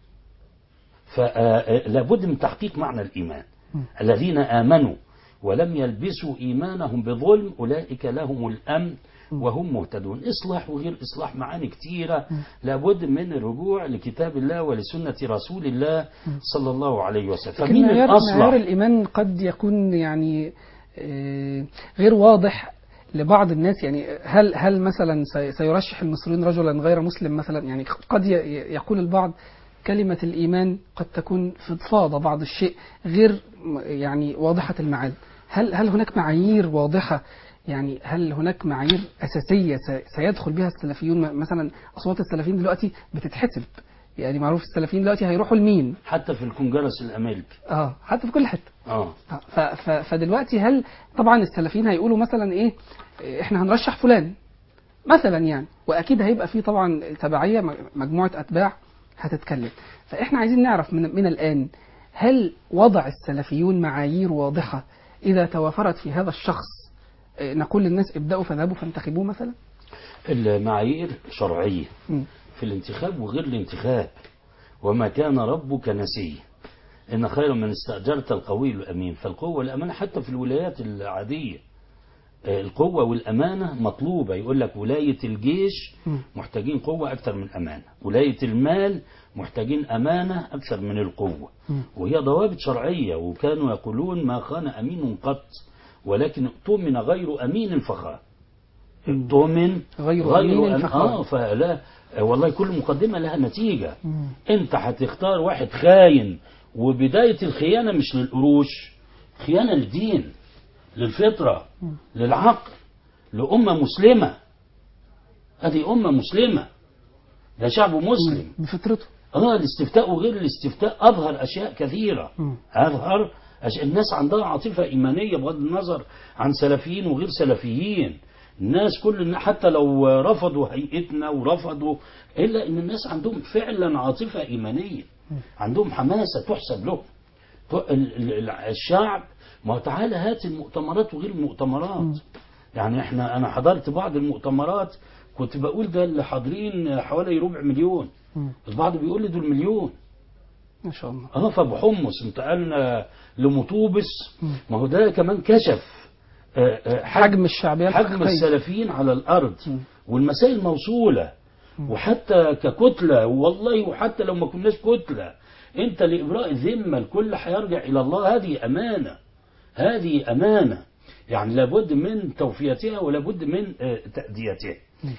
فلابد من تحقيق معنى الإيمان الذين آمنوا ولم يلبسوا إيمانهم بظلم أولئك لهم الأمن وهم مهتدون إصلاح وغير إصلاح معاني كثيرة لابد من الرجوع لكتاب الله ولسنة رسول الله صلى الله عليه وسلم لكن فمين معيار, معيار الأصلح الإيمان قد يكون يعني آه، غير واضح لبعض الناس يعني هل هل مثلا سي- سيرشح المصريون رجلا غير مسلم مثلا يعني قد ي- يقول البعض كلمة الإيمان قد تكون فضفاضة بعض الشيء غير م- يعني واضحة المعاد هل هل هناك معايير واضحة يعني هل هناك معايير أساسية س- سيدخل بها السلفيون م- مثلا أصوات السلفيين دلوقتي بتتحسب يعني معروف السلفيين دلوقتي هيروحوا لمين حتى في الكونجرس الأمريكي اه حتى في كل حته آه ف- ف- فدلوقتي هل طبعا السلفيين هيقولوا مثلا ايه إيه، احنا هنرشح فلان مثلا يعني واكيد هيبقى في طبعا تبعيه م- مجموعه اتباع هتتكلم فاحنا عايزين نعرف من, من الان هل وضع السلفيون معايير واضحه اذا توافرت في هذا الشخص إيه، نقول للناس ابداوا فاذهبوا فانتخبوه مثلا المعايير شرعية مم. في الانتخاب وغير الانتخاب وما كان ربك نسيه إن خير من استأجرت القوي الأمين فالقوة والأمانة حتى في الولايات العادية آه، القوة والأمانة مطلوبة يقول لك ولاية الجيش مم. محتاجين قوة أكثر من أمانة ولاية المال محتاجين أمانة أكثر من القوة مم. وهي ضوابط شرعية وكانوا يقولون ما خان أمين قط ولكن اؤتمن غير أمين فخان اؤتمن غير أمين أم- فخان. آه فلا والله كل مقدمة لها نتيجة مم. انت هتختار واحد خاين وبداية الخيانة مش للقروش خيانة للدين للفطرة للعقل لأمة مسلمة هذه أمة مسلمة ده شعب مسلم بفطرته اه الاستفتاء وغير الاستفتاء أظهر أشياء كثيرة مم. أظهر أشياء الناس عندها عاطفة إيمانية بغض النظر عن سلفيين وغير سلفيين الناس كل النا- حتى لو رفضوا هيئتنا ورفضوا إلا إن الناس عندهم فعلا عاطفة إيمانية عندهم حماسة تحسب لهم ت- ال- ال- ال- الشعب ما هو تعالى هات المؤتمرات وغير المؤتمرات يعني احنا انا حضرت بعض المؤتمرات كنت بقول ده اللي حاضرين حوالي ربع مليون مم. البعض بيقول لي دول مليون ما شاء الله اه فبحمص انتقلنا لمطوبس مم. ما هو ده كمان كشف آه، آه، حجم الشعبية حجم الحقيقية السلفيين على الارض مم. والمسائل موصوله وحتى ككتله والله وحتى لو ما كناش كتله انت لابراء الذمه الكل هيرجع الى الله هذه امانه هذه امانه يعني لابد من توفيتها ولابد من آه، تاديتها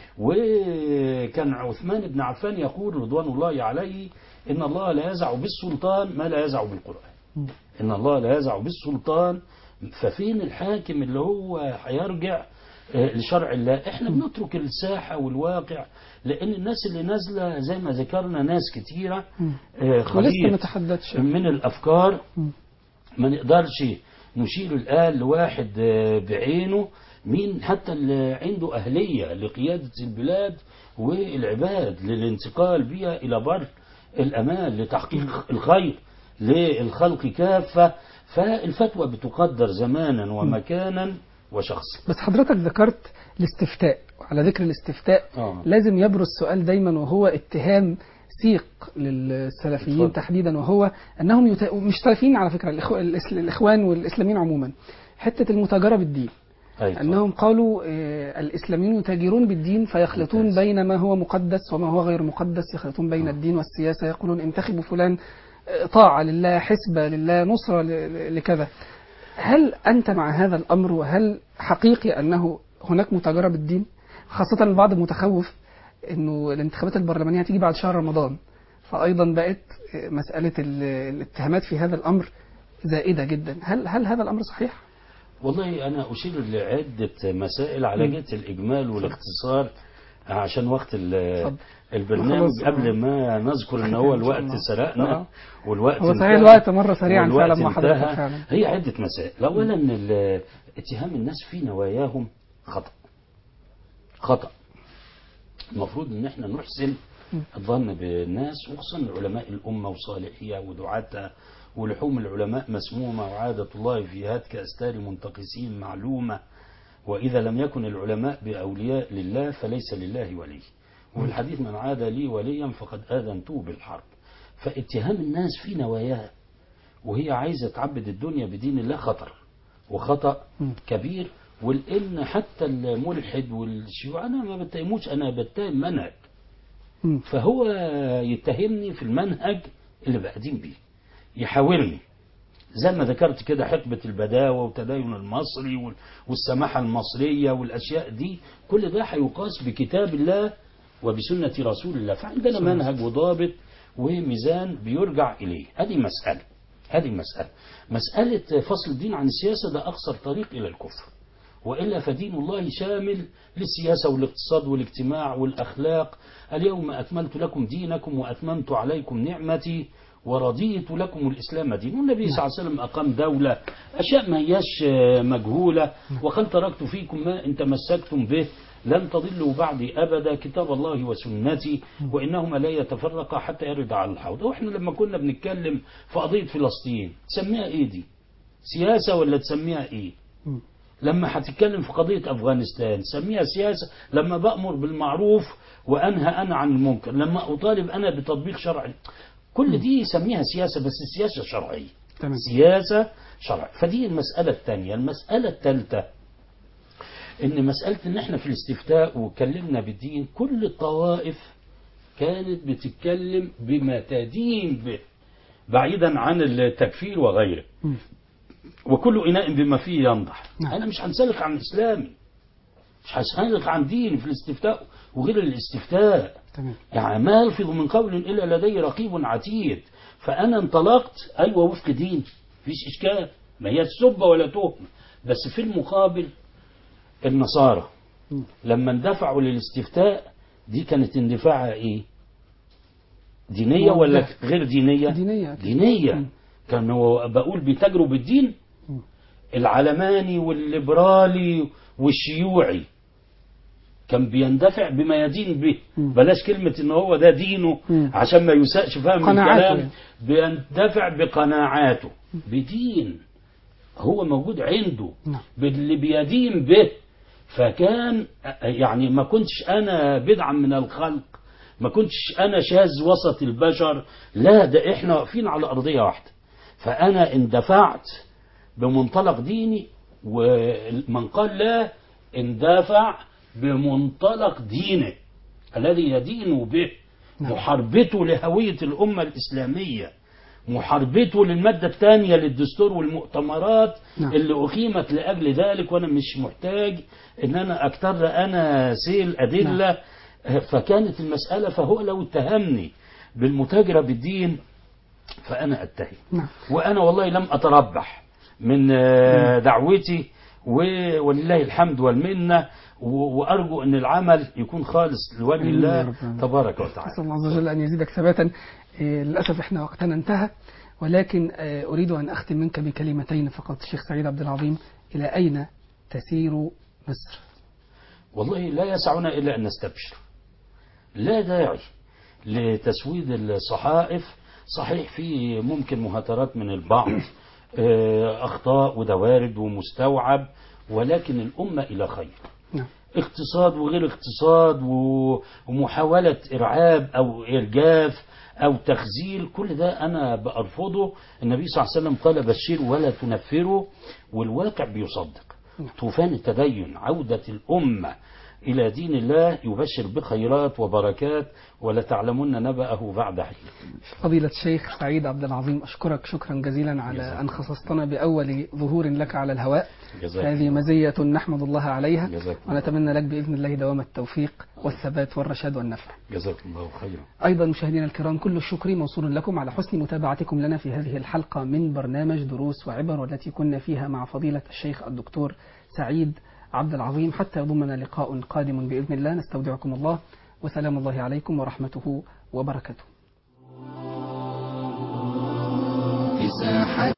وكان عثمان بن عفان يقول رضوان الله عليه ان الله لا يزع بالسلطان ما لا يزع بالقران مم. ان الله لا يزع بالسلطان ففين الحاكم اللي هو هيرجع آه، لشرع الله احنا بنترك الساحة والواقع لان الناس اللي نازلة زي ما ذكرنا ناس كتيرة مم. آه، ولسه ما خليط تحددش من الافكار مم. ما نقدرش نشيل الآن لواحد آه، بعينه مين حتى اللي عنده أهلية لقيادة البلاد والعباد للانتقال بها إلى بر الأمان لتحقيق الخير للخلق كافة فالفتوى بتقدر زمانا ومكانا وشخصا بس حضرتك ذكرت الاستفتاء وعلى ذكر الاستفتاء آه. لازم يبرز سؤال دايما وهو اتهام سيق للسلفيين اتفضل. تحديدا وهو انهم يت... مش سلفيين على فكره الإخو... الإسل... الاخوان والاسلاميين عموما حته المتاجره بالدين أيوة. انهم قالوا آه، الاسلاميون يتاجرون بالدين فيخلطون ممتاز. بين ما هو مقدس وما هو غير مقدس يخلطون بين الدين والسياسه يقولون انتخبوا فلان آه، طاعه لله حسبه لله نصره ل... ل- لكذا هل أنت مع هذا الأمر وهل حقيقي أنه هناك متاجرة بالدين خاصة البعض متخوف أنه الانتخابات البرلمانية هتيجي بعد شهر رمضان فأيضا بقت مسألة ال- الاتهامات في هذا الأمر زائدة جدا هل هل هذا الأمر صحيح؟ والله أنا أشير لعدة مسائل على مم. جهة الإجمال والاختصار عشان وقت ال- اتفضل. البرنامج خلاص، قبل آه. ما نذكر ان إن هو شاء الوقت الله. سرقنا آه. والوقت هو صحيح انتهى الوقت مر سريعا والوقت فعلا مع حضرتك انتهى. فعلا هي عدة مسائل أولا ال- اتهام الناس في نواياهم خطأ خطأ المفروض ان احنا نحسن الظن بالناس وخصوصا علماء الأمة وصالحيها ودعاتها ولحوم العلماء مسمومة وعادة الله في هتك أستار منتقسين معلومة وإذا لم يكن العلماء بأولياء لله فليس لله ولي وفي الحديث من عاد لي وليا فقد آذنته بالحرب فاتهام الناس في نواياها وهي عايزة تعبد الدنيا بدين الله خطر وخطأ مم. كبير ولأن حتى الملحد والشيوع أنا ما بتهموش أنا بتهم منهج مم. فهو يتهمني في المنهج اللي بقدم بيه يحاورني زي ما ذكرت كده حقبة البداوة وتدين المصري وال- والسماحة المصرية والأشياء دي كل ده هيقاس بكتاب الله وبسنة رسول الله فعندنا منهج وضابط وميزان بيرجع إليه هذه مسألة هذه مسألة مسألة فصل الدين عن السياسة ده أقصر طريق إلى الكفر وإلا فدين الله شامل للسياسة والاقتصاد والاجتماع والأخلاق اليوم أكملت لكم دينكم وأتممت عليكم نعمتي ورضيت لكم الإسلام دين والنبي صلى الله عليه وسلم أقام دولة أشياء ما هياش آه، مجهولة وقد تركت فيكم ما إن تمسكتم به لن تضلوا بعدي أبدا كتاب الله وسنتي وإنهما لا يتفرقا حتى يرد على الحوض وإحنا لما كنا بنتكلم في قضية فلسطين تسميها إيه دي سياسة ولا تسميها إيه مم. لما هتتكلم في قضية أفغانستان سميها سياسة لما بأمر بالمعروف وأنهى أنا عن المنكر لما أطالب أنا بتطبيق شرعي كل دي سميها سياسة بس السياسة شرعية تمام سياسة شرعية فدي المسألة الثانية المسألة الثالثة ان مسألة ان احنا في الاستفتاء وكلمنا بالدين كل الطوائف كانت بتتكلم بما تدين به بعيدا عن التكفير وغيره مم. وكل إناء بما فيه ينضح نعم. أنا مش هنسلك عن إسلامي مش هسألك عن ديني في الاستفتاء وغير الاستفتاء تمام يعني ما يلفظ من قول إلا لدي رقيب عتيد فأنا انطلقت أيوة وفق دين مفيش إشكال ما هي السبة ولا تهمة بس في المقابل النصارى مم. لما اندفعوا للاستفتاء دي كانت اندفاعها إيه دينية ولا موجهة. غير دينية دينية أكيد. دينية مم. كانوا بقول بيتاجروا بالدين مم. العلماني والليبرالي والشيوعي كان بيندفع بما يدين به مم. بلاش كلمة ان هو ده دينه مم. عشان ما يساءش فهم قناعاته الكلام بيندفع بقناعاته بدين هو موجود عنده نعم. باللي بيدين به فكان يعني ما كنتش انا بدعا من الخلق ما كنتش انا شاذ وسط البشر لا ده احنا واقفين على ارضيه واحده فانا اندفعت بمنطلق ديني ومن قال لا اندفع بمنطلق دينه الذي يدين به نعم. محاربته لهويه الامه الاسلاميه محاربته للمادة الثانية للدستور والمؤتمرات نعم. اللي أقيمت لأجل ذلك وأنا مش محتاج إن أنا أكتر أنا سيل أدلة فكانت المسألة فهو لو اتهمني بالمتاجرة بالدين فأنا أتهم نعم وأنا والله لم أتربح من آه، دعوتي و- ولله الحمد والمنة و- وأرجو أن العمل يكون خالص لوجه آمين يا الله رب العالمين. تبارك وتعالى أسأل الله عز وجل أن يزيدك ثباتا إيه، للأسف إحنا وقتنا انتهى ولكن آه، أريد أن أختم منك بكلمتين فقط الشيخ سعيد عبد العظيم إلى أين تسير مصر والله لا يسعنا إلا أن نستبشر لا داعي لتسويد الصحائف صحيح في ممكن مهاترات من البعض آه، أخطاء وده وارد ومستوعب ولكن الأمة إلى خير نعم اقتصاد وغير اقتصاد و- ومحاولة إرعاب أو إرجاف أو تخزيل كل ده أنا بأرفضه النبي صلى الله عليه وسلم قال بشروا ولا تنفروا والواقع بيصدق طوفان التدين عودة الأمة إلى دين الله يبشر بخيرات وبركات ولتعلمن نبأه بعد حين فضيلة الشيخ سعيد عبد العظيم أشكرك شكرا جزيلا على جزاك أن خصصتنا بأول ظهور لك على الهواء جزاك هذه الله. مزية نحمد الله عليها جزاك الله. ونتمنى لك بإذن الله دوام التوفيق والثبات والرشاد والنفع جزاك الله خيرا أيضا مشاهدينا الكرام كل الشكر موصول لكم على حسن متابعتكم لنا في هذه الحلقة من برنامج دروس وعبر والتي كنا فيها مع فضيلة الشيخ الدكتور سعيد عبد العظيم حتى يضمنا لقاء قادم بإذن الله نستودعكم الله وسلام الله عليكم ورحمته وبركاته في ساحة